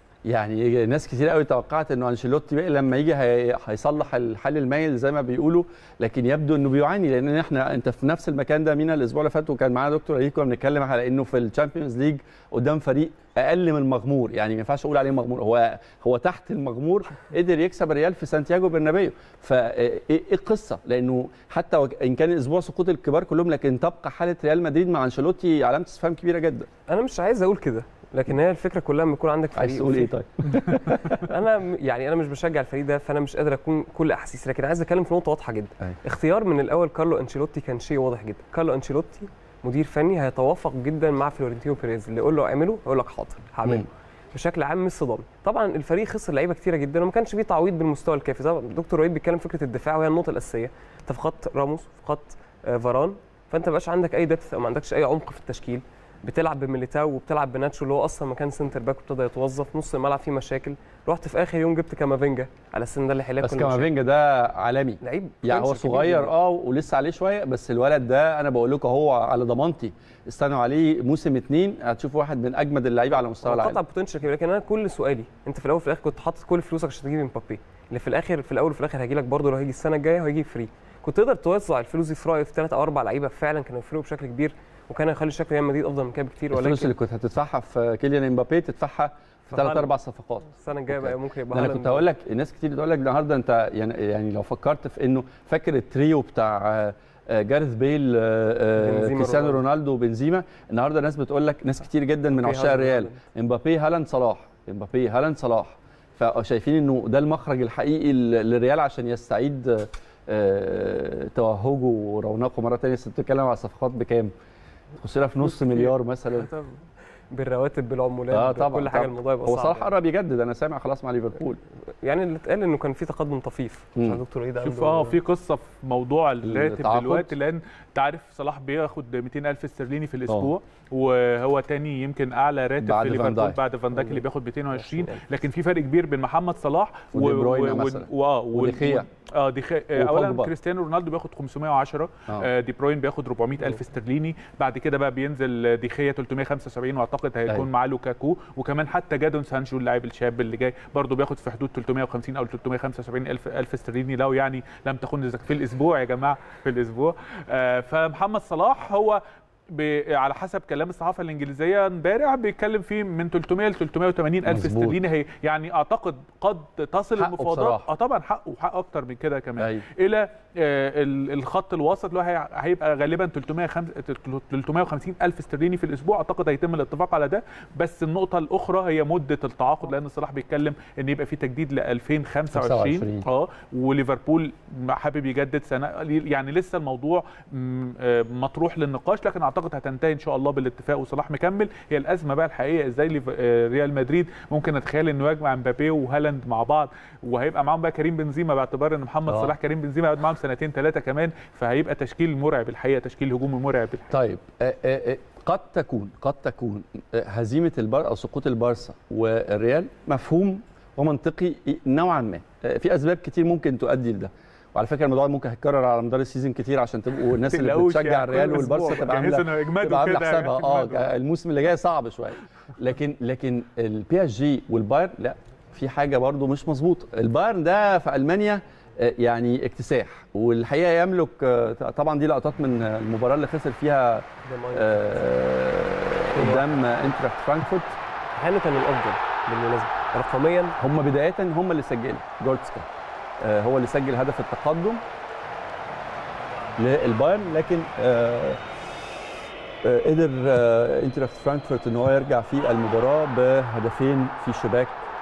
[SPEAKER 1] يعني ناس كتير قوي توقعت انه انشيلوتي بقى لما يجي هي- هيصلح الحل المايل زي ما بيقولوا لكن يبدو انه بيعاني لان احنا انت في نفس المكان ده مينا الاسبوع اللي فات وكان معانا دكتور علي كنا بنتكلم على انه في الشامبيونز ليج قدام فريق اقل من المغمور يعني ما ينفعش اقول عليه مغمور هو هو تحت المغمور قدر يكسب الريال في سانتياغو برنابيو فايه ايه القصه لانه حتى وك- ان كان اسبوع سقوط الكبار كلهم لكن تبقى حاله ريال مدريد مع انشيلوتي علامه استفهام كبيره جدا
[SPEAKER 3] انا مش عايز اقول كده لكن هي الفكره كلها لما يكون عندك فريق
[SPEAKER 1] عايز تقول ايه
[SPEAKER 3] وفي-
[SPEAKER 1] طيب
[SPEAKER 3] انا م- يعني انا مش بشجع الفريق ده فانا مش قادر اكون كل احاسيسي لكن عايز اتكلم في نقطه واضحه جدا
[SPEAKER 1] أيوة.
[SPEAKER 3] اختيار من الاول كارلو انشيلوتي كان شيء واضح جدا كارلو انشيلوتي مدير فني هيتوافق جدا مع فلورنتينو بيريز اللي يقول له اعمله يقول لك حاضر هعمله
[SPEAKER 1] مم.
[SPEAKER 3] بشكل عام مش صدام طبعا الفريق خسر لعيبه كتيره جدا وما كانش فيه تعويض بالمستوى الكافي طبعا دكتور وائل بيتكلم فكره الدفاع وهي النقطه الاساسيه انت فقدت راموس فقدت آه، فاران فانت بقاش عندك اي دبث او ما عندكش اي عمق في التشكيل بتلعب بميليتاو وبتلعب بناتشو اللي هو اصلا مكان سنتر باك وابتدى يتوظف نص الملعب فيه مشاكل رحت في اخر يوم جبت كامافينجا على السن ده اللي هيلاقي
[SPEAKER 1] بس
[SPEAKER 3] كل المشاكل.
[SPEAKER 1] كامافينجا ده عالمي
[SPEAKER 3] لعيب
[SPEAKER 1] يعني هو
[SPEAKER 3] potential كبير
[SPEAKER 1] صغير
[SPEAKER 3] جداً.
[SPEAKER 1] اه ولسه عليه شويه بس الولد ده انا بقول لكم هو على ضمانتي استنوا عليه موسم اتنين هتشوفوا واحد من اجمد اللعيبه على مستوى
[SPEAKER 3] هو
[SPEAKER 1] العالم
[SPEAKER 3] قطع بوتنشال كبير لكن انا كل سؤالي انت في الاول وفي الاخر كنت حاطط كل فلوسك عشان تجيب امبابي اللي في الاخر في الاول وفي الاخر هيجي لك برضه لو هيجي السنه الجايه هيجي فري كنت تقدر توزع الفلوس دي في رايي في ثلاث او اربع لعيبه فعلا كانوا يفرقوا بشكل كبير وكان هيخلي شكل ريال مدريد افضل من كده بكتير
[SPEAKER 1] الفلوس
[SPEAKER 3] ولكن
[SPEAKER 1] اللي كنت هتدفعها في كيليان امبابي تدفعها في ثلاث
[SPEAKER 3] هالاند.
[SPEAKER 1] اربع صفقات
[SPEAKER 3] السنه الجايه بقى ممكن يبقى
[SPEAKER 1] ده انا
[SPEAKER 3] هالاند
[SPEAKER 1] كنت هقول لك الناس كتير تقول لك النهارده انت يعني يعني لو فكرت في انه فاكر التريو بتاع آه، آه، جارث بيل آه، آه،
[SPEAKER 3] بنزيما،
[SPEAKER 1] كريستيانو
[SPEAKER 3] رونالدو.
[SPEAKER 1] رونالدو وبنزيما النهارده ناس بتقول لك ناس كتير جدا من
[SPEAKER 3] امبابي،
[SPEAKER 1] عشاق
[SPEAKER 3] هالاند،
[SPEAKER 1] الريال
[SPEAKER 3] هالاند.
[SPEAKER 1] امبابي هالاند صلاح امبابي هالاند صلاح فشايفين انه ده المخرج الحقيقي ل- للريال عشان يستعيد آه، توهجه ورونقه مره ثانيه بس بتتكلم على صفقات بكام؟ خسرها في نص
[SPEAKER 3] كتير.
[SPEAKER 1] مليار مثلا
[SPEAKER 3] بالرواتب بالعمولات
[SPEAKER 1] اه طبعا
[SPEAKER 3] كل حاجه
[SPEAKER 1] طبعاً.
[SPEAKER 3] الموضوع يبقى
[SPEAKER 1] هو
[SPEAKER 3] صعب
[SPEAKER 1] صلاح
[SPEAKER 3] يعني.
[SPEAKER 1] قرب يجدد انا سامع خلاص مع ليفربول
[SPEAKER 3] يعني اللي اتقال انه كان في تقدم طفيف مش
[SPEAKER 1] مم.
[SPEAKER 3] عارف دكتور ايه ده
[SPEAKER 2] شوف
[SPEAKER 3] عنده-
[SPEAKER 2] اه في قصه في موضوع الراتب
[SPEAKER 1] التعاقد.
[SPEAKER 2] دلوقتي لان انت عارف صلاح بياخد 200 الف استرليني في الاسبوع وهو تاني يمكن اعلى راتب
[SPEAKER 1] بعد
[SPEAKER 2] في
[SPEAKER 1] فان
[SPEAKER 2] ليفربول
[SPEAKER 1] دايك.
[SPEAKER 2] بعد فان دايك اللي بياخد 220 لكن في فرق كبير بين محمد صلاح
[SPEAKER 1] ودي بروينا مثلا.
[SPEAKER 2] واه
[SPEAKER 1] وديخيا.
[SPEAKER 2] اه دي خ... آه، اولا
[SPEAKER 1] وبوجبا.
[SPEAKER 2] كريستيانو رونالدو بياخد 510
[SPEAKER 1] آه.
[SPEAKER 2] آه. دي بروين بياخد 400 الف استرليني بعد كده بقى بينزل دي خيا 375 واعتقد هيكون
[SPEAKER 1] أيوة.
[SPEAKER 2] معاه لوكاكو وكمان حتى جادون سانشو اللاعب الشاب اللي جاي برضه بياخد في حدود 350 او 375 الف الف استرليني لو يعني لم تكن الذاك- في الاسبوع يا جماعه في الاسبوع آه فمحمد صلاح هو ب... على حسب كلام الصحافه الانجليزيه امبارح بيتكلم فيه من 300 ل 380 الف
[SPEAKER 1] مظبوط.
[SPEAKER 2] استرليني هي يعني اعتقد قد تصل
[SPEAKER 1] حقه
[SPEAKER 2] المفاوضات
[SPEAKER 1] بصراحة.
[SPEAKER 2] اه طبعا حقه وحق اكتر من كده كمان
[SPEAKER 1] أيوة.
[SPEAKER 2] الى آه، ال- الخط الوسط اللي هو هي- هيبقى غالبا 305 350 الف استرليني في الاسبوع اعتقد هيتم الاتفاق على ده بس النقطه الاخرى هي مده التعاقد لان صلاح بيتكلم ان يبقى في تجديد ل 2025
[SPEAKER 1] 25.
[SPEAKER 2] اه وليفربول حابب يجدد سنه يعني لسه الموضوع م- آه، مطروح للنقاش لكن اعتقد هتنتهي ان شاء الله بالاتفاق وصلاح مكمل هي الازمه بقى الحقيقيه ازاي ليف- آه، ريال مدريد ممكن اتخيل انه يجمع مبابي وهالاند مع بعض وهيبقى معاهم بقى كريم بنزيما باعتبار ان محمد
[SPEAKER 1] آه.
[SPEAKER 2] صلاح كريم بنزيما هيقعد معاهم سنتين ثلاثه كمان فهيبقى تشكيل مرعب الحقيقه تشكيل هجومي مرعب الحقيقة.
[SPEAKER 1] طيب آه، آه، آه، قد تكون قد تكون آه، هزيمه البار او سقوط البارسا والريال مفهوم ومنطقي نوعا ما آه، في اسباب كتير ممكن تؤدي لده وعلى فكره الموضوع ده ممكن هيتكرر على مدار السيزون كتير عشان تبقوا الناس اللي
[SPEAKER 2] تقلقوش
[SPEAKER 1] بتشجع
[SPEAKER 2] يعني
[SPEAKER 1] الريال
[SPEAKER 2] كل
[SPEAKER 1] والبارسا
[SPEAKER 2] أسبوع
[SPEAKER 1] تبقى
[SPEAKER 2] جهزوا
[SPEAKER 1] عامله
[SPEAKER 2] إنه يجمدوا
[SPEAKER 1] تبقى عامله
[SPEAKER 2] كده
[SPEAKER 1] حسابها اه
[SPEAKER 2] يجمدوا.
[SPEAKER 1] الموسم اللي جاي صعب شويه لكن لكن البي اس جي والبايرن لا في حاجه برضو مش مظبوطه البايرن ده في المانيا آه، يعني اكتساح والحقيقه يملك آه، طبعا دي لقطات من المباراه اللي خسر فيها
[SPEAKER 3] ده مايك.
[SPEAKER 1] آه، قدام انتراخت فرانكفورت
[SPEAKER 3] هاني كان الافضل بالمناسبه رقميا
[SPEAKER 1] هم بدايه هم اللي سجلوا جورتسكا آه، هو اللي سجل هدف التقدم للبايرن لكن آه، آه، قدر آه، انتراخت فرانكفورت ان هو يرجع في المباراه بهدفين في شباك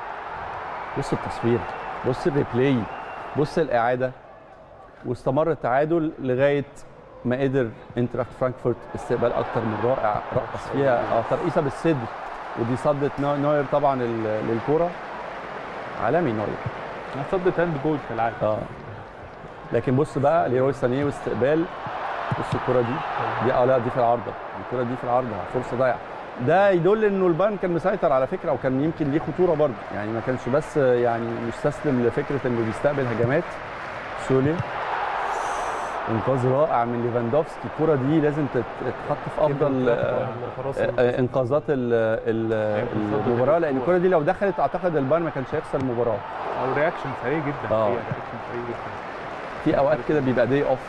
[SPEAKER 1] بص التصوير بص الريبلاي بص الاعاده واستمر التعادل لغايه ما قدر انتراخت فرانكفورت استقبال اكتر من رائع رقص فيها اه ترقيصه بالصدر ودي صدت نو- نوير طبعا لل- للكره عالمي نوير
[SPEAKER 2] صدت هاند جول كالعاده
[SPEAKER 1] اه لكن بص بقى ليروي سانيه واستقبال بص الكره دي دي اه لا دي في العارضه الكره دي في العارضه فرصه ضايعه ده يدل انه البايرن كان مسيطر على فكره وكان يمكن ليه خطوره برضه يعني ما كانش بس يعني مستسلم لفكره انه بيستقبل هجمات سولي انقاذ رائع من ليفاندوفسكي الكره دي لازم تت- تتحط في افضل آه، آه، انقاذات ال- ال- المباراه لان الكره دي لو دخلت اعتقد البايرن ما كانش هيخسر المباراه
[SPEAKER 2] او رياكشن سريع جدا
[SPEAKER 1] آه.
[SPEAKER 2] هي رياكشن سريع جدا
[SPEAKER 1] في اوقات كده بيبقى دي اوف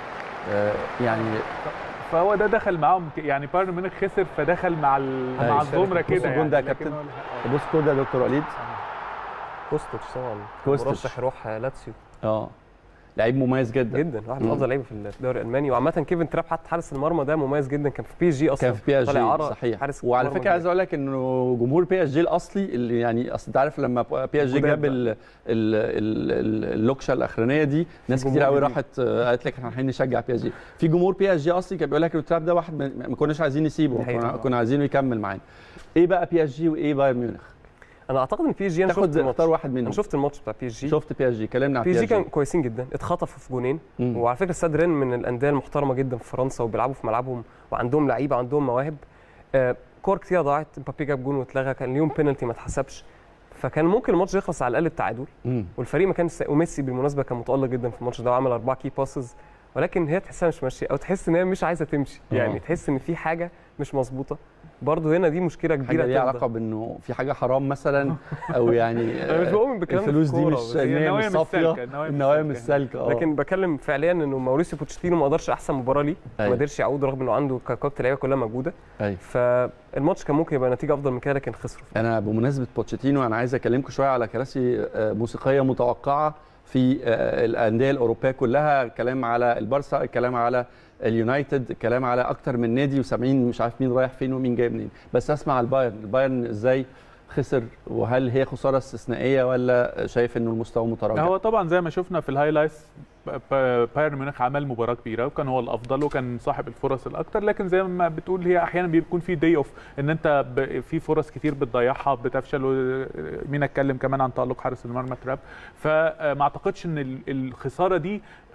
[SPEAKER 1] يعني
[SPEAKER 2] فهو ده دخل معاهم ك- يعني بايرن ميونخ خسر فدخل مع ال-
[SPEAKER 1] أيوة.
[SPEAKER 2] مع الزمره
[SPEAKER 1] بص
[SPEAKER 2] كده
[SPEAKER 1] الجون
[SPEAKER 2] يعني
[SPEAKER 1] ده يا
[SPEAKER 2] لكن
[SPEAKER 1] كابتن.
[SPEAKER 2] هو-
[SPEAKER 1] بص كده يا دكتور وليد
[SPEAKER 3] كوستوتش طبعا
[SPEAKER 1] كوستوتش.
[SPEAKER 3] مرشح يروح لاتسيو
[SPEAKER 1] اه لعيب مميز جدا
[SPEAKER 3] جدا واحد من
[SPEAKER 1] مم.
[SPEAKER 3] افضل لعيبه في الدوري الالماني وعامه كيفن تراب حتى حارس المرمى ده مميز جدا كان في بي اس جي اصلا
[SPEAKER 1] كان في بي اس
[SPEAKER 3] طالع
[SPEAKER 1] جي
[SPEAKER 3] عرى
[SPEAKER 1] صحيح
[SPEAKER 3] حارس
[SPEAKER 1] وعلى
[SPEAKER 3] مرمى
[SPEAKER 1] فكره عايز اقول لك انه جمهور بي اس جي الاصلي اللي يعني اصل انت عارف لما بي اس جي
[SPEAKER 3] جداد
[SPEAKER 1] جاب ال- ال- ال- اللوكشه الاخرانيه دي ناس كتير
[SPEAKER 3] جمهور
[SPEAKER 1] قوي
[SPEAKER 3] جديد.
[SPEAKER 1] راحت آه، قالت لك احنا رايحين نشجع بي اس جي في جمهور بي اس جي اصلي كان بيقول لك التراب ده واحد من- ما كناش عايزين نسيبه
[SPEAKER 3] دي حقيقة.
[SPEAKER 1] كنا, كنا عايزينه يكمل معانا ايه بقى بي اس جي وايه بايرن ميونخ
[SPEAKER 3] انا اعتقد ان بي اس جي انا شفت
[SPEAKER 1] تاخد
[SPEAKER 3] الماتش
[SPEAKER 1] اختار واحد
[SPEAKER 3] انا
[SPEAKER 1] منهم
[SPEAKER 3] شفت الماتش بتاع بي اس جي
[SPEAKER 1] شفت بي اس جي كلمنا عن
[SPEAKER 3] بي
[SPEAKER 1] بي
[SPEAKER 3] اس
[SPEAKER 1] اس
[SPEAKER 3] جي كان
[SPEAKER 1] جي
[SPEAKER 3] كويسين جدا اتخطفوا في جونين
[SPEAKER 1] مم.
[SPEAKER 3] وعلى فكره استاد رين من الانديه المحترمه جدا في فرنسا وبيلعبوا في ملعبهم وعندهم لعيبه عندهم مواهب آه، كور كتير ضاعت مبابي جاب جون واتلغى كان ليهم بينالتي ما اتحسبش فكان ممكن الماتش يخلص على الاقل بتعادل
[SPEAKER 1] مم.
[SPEAKER 3] والفريق ما كانش وميسي بالمناسبه كان متالق جدا في الماتش ده وعمل اربعه كي باسز ولكن هي تحسها مش ماشيه او تحس ان هي مش عايزه تمشي
[SPEAKER 1] آه.
[SPEAKER 3] يعني تحس ان في حاجه مش مظبوطه برضه هنا دي مشكله كبيره
[SPEAKER 1] حاجه ليها
[SPEAKER 3] تفضل.
[SPEAKER 1] علاقه بانه في حاجه حرام مثلا او يعني
[SPEAKER 3] انا مش
[SPEAKER 1] آه،
[SPEAKER 3] بؤمن بالكلام ده في
[SPEAKER 1] الفلوس دي
[SPEAKER 3] الكورة،
[SPEAKER 1] مش
[SPEAKER 3] بس
[SPEAKER 1] ان
[SPEAKER 2] هي
[SPEAKER 1] هي
[SPEAKER 2] النوايا
[SPEAKER 1] مش
[SPEAKER 2] مش
[SPEAKER 1] صافيه
[SPEAKER 2] سالكة، النوايا مش
[SPEAKER 1] النوايا
[SPEAKER 2] سالكة.
[SPEAKER 1] مش سالكه اه
[SPEAKER 3] لكن بكلم فعليا انه ماوريسيو بوتشيتينو ما قدرش احسن مباراه ليه ما
[SPEAKER 1] أيوة.
[SPEAKER 3] قدرش يعود رغم انه عنده كقابه اللعيبه كلها موجوده
[SPEAKER 1] ايوه
[SPEAKER 3] فالماتش كان ممكن يبقى نتيجه افضل من كده لكن خسروا
[SPEAKER 1] انا بمناسبه بوتشيتينو انا عايز اكلمكم شويه على كراسي آه، موسيقيه متوقعه في آه، الانديه الاوروبيه كلها الكلام على البارسا الكلام على اليونايتد الكلام على اكتر من نادي وسامعين مش عارف مين رايح فين ومين جاي منين بس اسمع البايرن البايرن ازاي خسر وهل هي خساره استثنائيه ولا شايف انه المستوى متراجع
[SPEAKER 2] هو طبعا زي ما شفنا في الهايلايتس ب- ب- بايرن ميونخ عمل مباراه كبيره وكان هو الافضل وكان صاحب الفرص الاكتر لكن زي ما بتقول هي احيانا بيكون في دي اوف ان انت ب- في فرص كتير بتضيعها بتفشل و- مين اتكلم كمان عن تالق حارس المرمى تراب فما اعتقدش ان ال- الخساره دي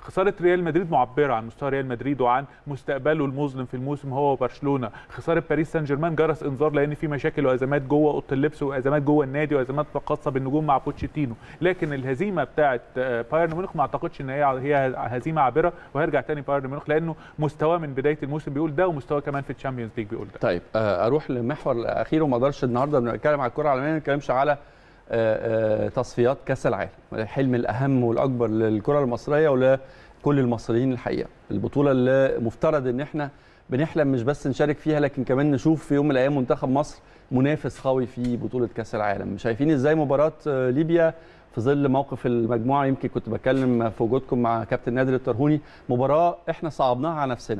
[SPEAKER 2] خساره ريال مدريد معبره عن مستوى ريال مدريد وعن مستقبله المظلم في الموسم هو وبرشلونه خساره باريس سان جيرمان جرس انذار لان في مشاكل وازمات جوه اوضه اللبس وازمات جوه النادي وازمات خاصه بالنجوم مع بوتشيتينو لكن الهزيمه بتاعه آه، بايرن ميونخ ما اعتقدش ان هي هي هزيمه عابره وهيرجع تاني بايرن ميونخ لانه مستواه من بدايه الموسم بيقول ده ومستواه كمان في الشامبيونز ليج بيقول ده
[SPEAKER 1] طيب آه، اروح للمحور الاخير وما اقدرش النهارده بنتكلم على الكره العالميه ما نتكلمش على آه، آه، تصفيات كاس العالم الحلم الاهم والاكبر للكره المصريه ولكل المصريين الحقيقه البطوله اللي مفترض ان احنا بنحلم مش بس نشارك فيها لكن كمان نشوف في يوم من الايام منتخب مصر منافس قوي في بطوله كاس العالم شايفين ازاي مباراه آه، ليبيا في ظل موقف المجموعه يمكن كنت بتكلم في وجودكم مع كابتن نادر الترهوني مباراه احنا صعبناها على نفسنا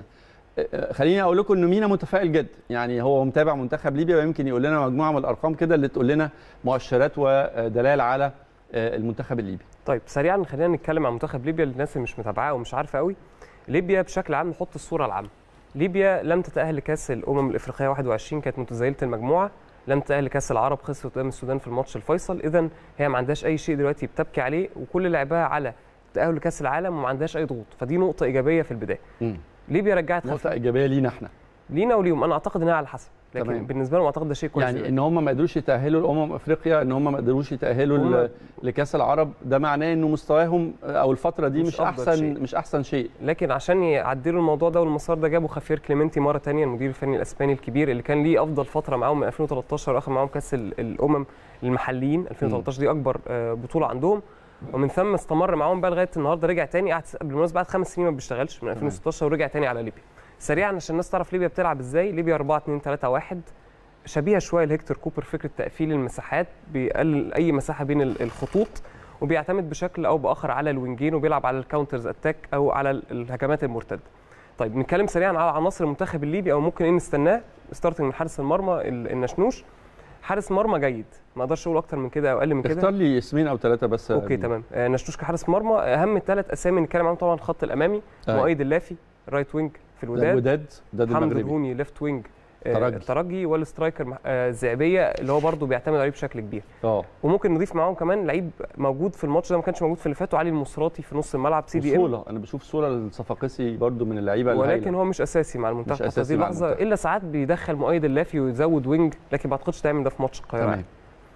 [SPEAKER 1] خليني اقول لكم انه مينا متفائل جدا يعني هو متابع منتخب ليبيا ويمكن يقول لنا مجموعه من الارقام كده اللي تقول لنا مؤشرات ودلائل على المنتخب الليبي
[SPEAKER 3] طيب سريعا خلينا نتكلم عن منتخب ليبيا للناس اللي مش متابعاه ومش عارفه قوي ليبيا بشكل عام نحط الصوره العامه ليبيا لم تتاهل لكاس الامم الافريقيه 21 كانت متزايله المجموعه لم تتاهل لكاس العرب خسرت قدام السودان في الماتش الفيصل اذا هي ما عندهاش اي شيء دلوقتي بتبكي عليه وكل لعبها على التاهل لكاس العالم وما عندهاش اي ضغوط فدي نقطه ايجابيه في البدايه
[SPEAKER 1] مم.
[SPEAKER 3] ليبيا رجعت
[SPEAKER 1] نقطه ايجابيه لينا احنا
[SPEAKER 3] لينا وليهم انا اعتقد انها على حسب لكن
[SPEAKER 1] تمام.
[SPEAKER 3] بالنسبه لهم اعتقد ده شيء كويس
[SPEAKER 1] يعني ان هم ما قدروش يتاهلوا لامم افريقيا ان هم ما قدروش يتاهلوا
[SPEAKER 3] هم-
[SPEAKER 1] ل- لكاس العرب ده معناه انه مستواهم او الفتره دي
[SPEAKER 3] مش
[SPEAKER 1] مش,
[SPEAKER 3] أفضل
[SPEAKER 1] احسن
[SPEAKER 3] شيء.
[SPEAKER 1] مش احسن شيء
[SPEAKER 3] لكن عشان يعدلوا الموضوع ده والمسار ده جابوا خافير كليمنتي مره تانية المدير الفني الاسباني الكبير اللي كان ليه افضل فتره معاهم من 2013 واخد معاهم كاس ال- الامم المحليين 2013 دي اكبر آه، بطوله عندهم ومن ثم استمر معاهم بقى لغايه النهارده رجع تاني قعد بالمناسبه قعد خمس سنين ما بيشتغلش من 2016 ورجع تاني على ليبيا سريعا عشان الناس تعرف ليبيا بتلعب ازاي ليبيا 4 2 3 1 شبيهه شويه لهيكتور كوبر فكره تقفيل المساحات بيقلل اي مساحه بين ال- الخطوط وبيعتمد بشكل او باخر على الوينجين وبيلعب على الكاونترز اتاك او على ال- الهجمات المرتده. طيب نتكلم سريعا على عناصر المنتخب الليبي او ممكن ايه نستناه ستارتنج من حارس المرمى ال- النشنوش حارس مرمى جيد ما اقدرش اقول اكتر من كده او اقل من كده
[SPEAKER 1] اختار لي اسمين او ثلاثه بس
[SPEAKER 3] اوكي تمام آه، نشنوش كحارس مرمى اهم ثلاث اسامي نتكلم عنهم طبعا الخط الامامي
[SPEAKER 1] أيوة.
[SPEAKER 3] مؤيد اللافي رايت وينج في
[SPEAKER 1] ده
[SPEAKER 3] الوداد
[SPEAKER 1] الوداد ده
[SPEAKER 3] حمد
[SPEAKER 1] المغربي
[SPEAKER 3] الهوني ليفت وينج آه،
[SPEAKER 1] ترجي.
[SPEAKER 3] الترجي والسترايكر مح- آه، الزعبيه اللي هو برده بيعتمد عليه بشكل كبير
[SPEAKER 1] اه
[SPEAKER 3] وممكن نضيف معاهم كمان لعيب موجود في الماتش ده ما كانش موجود في اللي فات علي المصراتي في نص الملعب سي دي ام
[SPEAKER 1] صوله انا بشوف صوله الصفاقسي برضو من اللعيبه
[SPEAKER 3] ولكن
[SPEAKER 1] الهايلة.
[SPEAKER 3] هو مش اساسي مع المنتخب
[SPEAKER 1] مش
[SPEAKER 3] في
[SPEAKER 1] أساسي
[SPEAKER 3] هذه
[SPEAKER 1] مع
[SPEAKER 3] اللحظه
[SPEAKER 1] المنتخب.
[SPEAKER 3] الا ساعات بيدخل مؤيد اللافي ويزود وينج لكن ما اعتقدش تعمل ده في ماتش القاهره
[SPEAKER 1] تمام
[SPEAKER 3] يعني.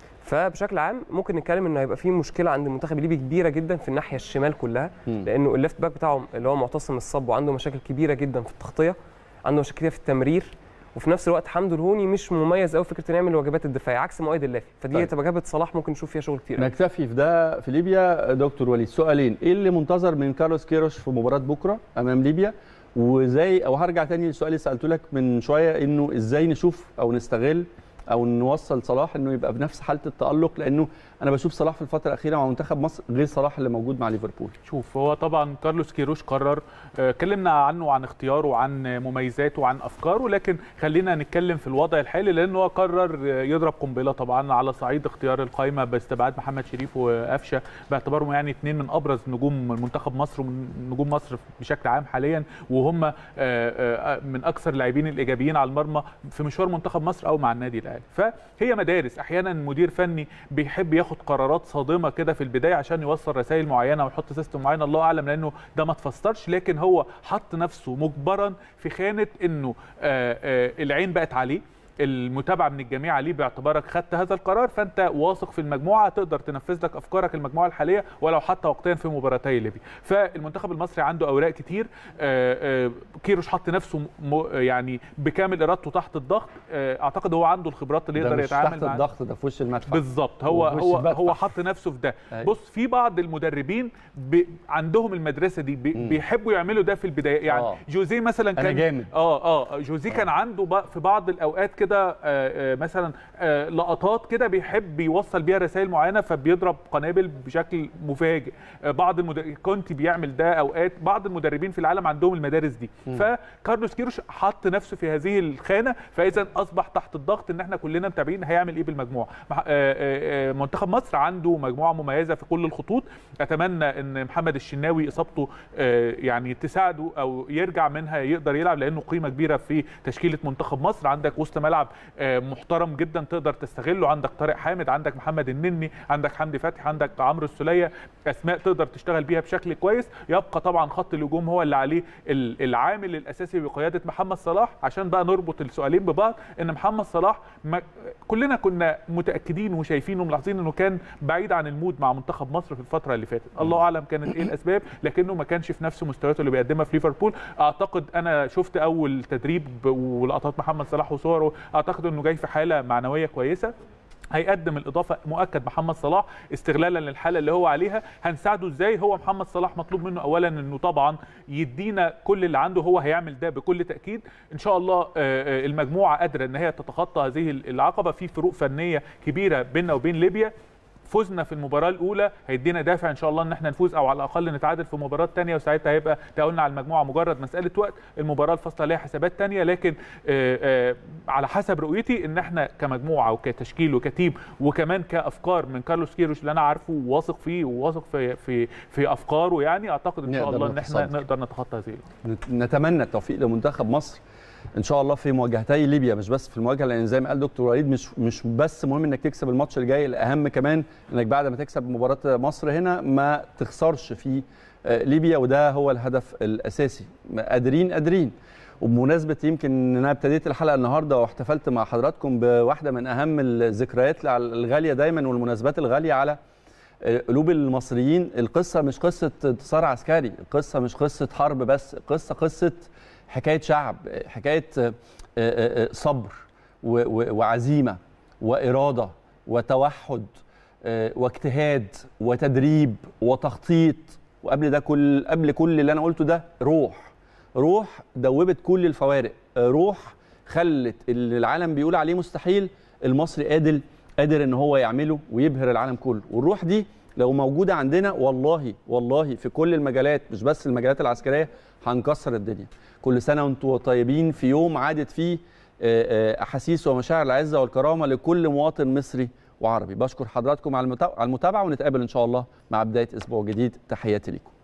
[SPEAKER 3] فبشكل عام ممكن نتكلم انه هيبقى في مشكله عند المنتخب الليبي كبيره جدا في الناحيه الشمال كلها
[SPEAKER 1] مم.
[SPEAKER 3] لانه الليفت باك بتاعهم اللي هو معتصم الصب وعنده مشاكل كبيره جدا في التغطيه عنده مشاكل كتير في التمرير وفي نفس الوقت حمدو الهوني مش مميز قوي في فكره انه يعمل الواجبات الدفاعيه عكس مؤيد اللافي فدي
[SPEAKER 1] طيب.
[SPEAKER 3] هتبقى جبهه صلاح ممكن نشوف فيها شغل كتير قوي.
[SPEAKER 1] نكتفي في ده في ليبيا دكتور وليد سؤالين ايه اللي منتظر من كارلوس كيروش في مباراه بكره امام ليبيا وازاي او هرجع تاني للسؤال اللي سالته لك من شويه انه ازاي نشوف او نستغل او نوصل صلاح انه يبقى بنفس حاله التالق لانه انا بشوف صلاح في الفتره الاخيره مع منتخب مصر غير صلاح اللي موجود مع ليفربول
[SPEAKER 2] شوف هو طبعا كارلوس كيروش قرر آه، اتكلمنا عنه وعن اختياره وعن مميزاته وعن افكاره لكن خلينا نتكلم في الوضع الحالي لانه هو قرر آه، يضرب قنبله طبعا على صعيد اختيار القائمه باستبعاد محمد شريف وقفشه باعتبارهم يعني اثنين من ابرز نجوم منتخب مصر ومن نجوم مصر بشكل عام حاليا وهم آه، آه، من اكثر اللاعبين الايجابيين على المرمى في مشوار منتخب مصر او مع النادي الاهلي فهي مدارس احيانا مدير فني بيحب ياخد قرارات صادمه كده في البدايه عشان يوصل رسائل معينه ويحط سيستم معين الله اعلم لانه ده ما تفسرش لكن هو حط نفسه مجبرا في خانه انه آه، آه، العين بقت عليه المتابعه من الجميع عليه باعتبارك خدت هذا القرار فانت واثق في المجموعه تقدر تنفذ لك افكارك المجموعه الحاليه ولو حتى وقتيا في مباراتي ليبيا فالمنتخب المصري عنده اوراق كتير آه، آه، كيروش حط نفسه م- يعني بكامل ارادته تحت الضغط آه، اعتقد هو عنده الخبرات اللي
[SPEAKER 1] ده
[SPEAKER 2] يقدر
[SPEAKER 1] مش
[SPEAKER 2] يتعامل
[SPEAKER 1] تحت
[SPEAKER 2] مع
[SPEAKER 1] الضغط ده في وش المدفع
[SPEAKER 2] بالظبط هو
[SPEAKER 1] وفي وش
[SPEAKER 2] هو
[SPEAKER 1] المدفع.
[SPEAKER 2] هو حط نفسه في ده
[SPEAKER 1] أيوة.
[SPEAKER 2] بص في بعض المدربين ب... عندهم المدرسه دي ب...
[SPEAKER 1] مم.
[SPEAKER 2] بيحبوا يعملوا ده في البدايه يعني
[SPEAKER 1] آه.
[SPEAKER 2] جوزيه مثلا
[SPEAKER 1] أنا
[SPEAKER 2] كان
[SPEAKER 1] جامد.
[SPEAKER 2] اه اه جوزيه كان عنده بقى في بعض الاوقات كده آه، آه، مثلا آه، لقطات كده بيحب يوصل بيها رسائل معينه فبيضرب قنابل بشكل مفاجئ آه، بعض المد... كونتي بيعمل ده اوقات بعض المدربين في العالم عندهم المدارس دي فكارلوس كيروش حط نفسه في هذه الخانه فاذا اصبح تحت الضغط ان احنا كلنا متابعين هيعمل ايه بالمجموعه مع- آه، آه، آه، منتخب مصر عنده مجموعه مميزه في كل الخطوط اتمنى ان محمد الشناوي اصابته آه، يعني تساعده او يرجع منها يقدر يلعب لانه قيمه كبيره في تشكيله منتخب مصر عندك وسط ملعب ملعب آه، محترم جدا تقدر تستغله عندك طارق حامد عندك محمد النني عندك حمدي فتحي عندك عمرو السوليه اسماء تقدر تشتغل بيها بشكل كويس يبقى طبعا خط الهجوم هو اللي عليه ال- العامل الاساسي بقياده محمد صلاح عشان بقى نربط السؤالين ببعض ان محمد صلاح ما كلنا كنا متاكدين وشايفين وملاحظين انه كان بعيد عن المود مع منتخب مصر في الفتره اللي فاتت الله اعلم كانت ايه الاسباب لكنه ما كانش في نفس مستوياته اللي بيقدمها في ليفربول اعتقد انا شفت اول تدريب ولقطات محمد صلاح وصوره اعتقد انه جاي في حاله معنويه كويسه هيقدم الاضافه مؤكد محمد صلاح استغلالا للحاله اللي هو عليها هنساعده ازاي هو محمد صلاح مطلوب منه اولا انه طبعا يدينا كل اللي عنده هو هيعمل ده بكل تاكيد ان شاء الله آه، آه، المجموعه قادره ان هي تتخطى هذه العقبه في فروق فنيه كبيره بيننا وبين ليبيا فوزنا في المباراه الاولى هيدينا دافع ان شاء الله ان احنا نفوز او على الاقل نتعادل في مباراه ثانيه وساعتها هيبقى تقولنا على المجموعه مجرد مساله وقت المباراه الفاصله ليها حسابات ثانيه لكن آه، آه، على حسب رؤيتي ان احنا كمجموعه وكتشكيل وكتيم وكمان كافكار من كارلوس كيروش اللي انا عارفه وواثق فيه وواثق في في في افكاره يعني اعتقد ان شاء
[SPEAKER 1] نقدر
[SPEAKER 2] الله ان احنا
[SPEAKER 1] نتصدر.
[SPEAKER 2] نقدر نتخطى هذه
[SPEAKER 1] نت- نتمنى التوفيق لمنتخب مصر ان شاء الله في مواجهتي ليبيا مش بس في المواجهه لان زي ما قال دكتور وليد مش مش بس مهم انك تكسب الماتش الجاي الاهم كمان انك بعد ما تكسب مباراه مصر هنا ما تخسرش في آه، ليبيا وده هو الهدف الاساسي قادرين قادرين وبمناسبه يمكن ان انا ابتديت الحلقه النهارده واحتفلت مع حضراتكم بواحده من اهم الذكريات الغاليه دايما والمناسبات الغاليه على قلوب المصريين القصه مش قصه انتصار عسكري القصه مش قصه حرب بس قصه قصه حكايه شعب حكايه آه، آه، آه، صبر و- و- وعزيمه واراده وتوحد آه، واجتهاد وتدريب وتخطيط وقبل ده كل قبل كل اللي انا قلته ده روح روح دوبت كل الفوارق آه، روح خلت اللي العالم بيقول عليه مستحيل المصري قادر قادر ان هو يعمله ويبهر العالم كله والروح دي لو موجوده عندنا والله والله في كل المجالات مش بس المجالات العسكريه هنكسر الدنيا كل سنه وانتم طيبين في يوم عادت فيه آه، آه، احاسيس ومشاعر العزه والكرامه لكل مواطن مصري وعربي بشكر حضراتكم على المتا- على المتابعه ونتقابل ان شاء الله مع بدايه اسبوع جديد تحياتي لكم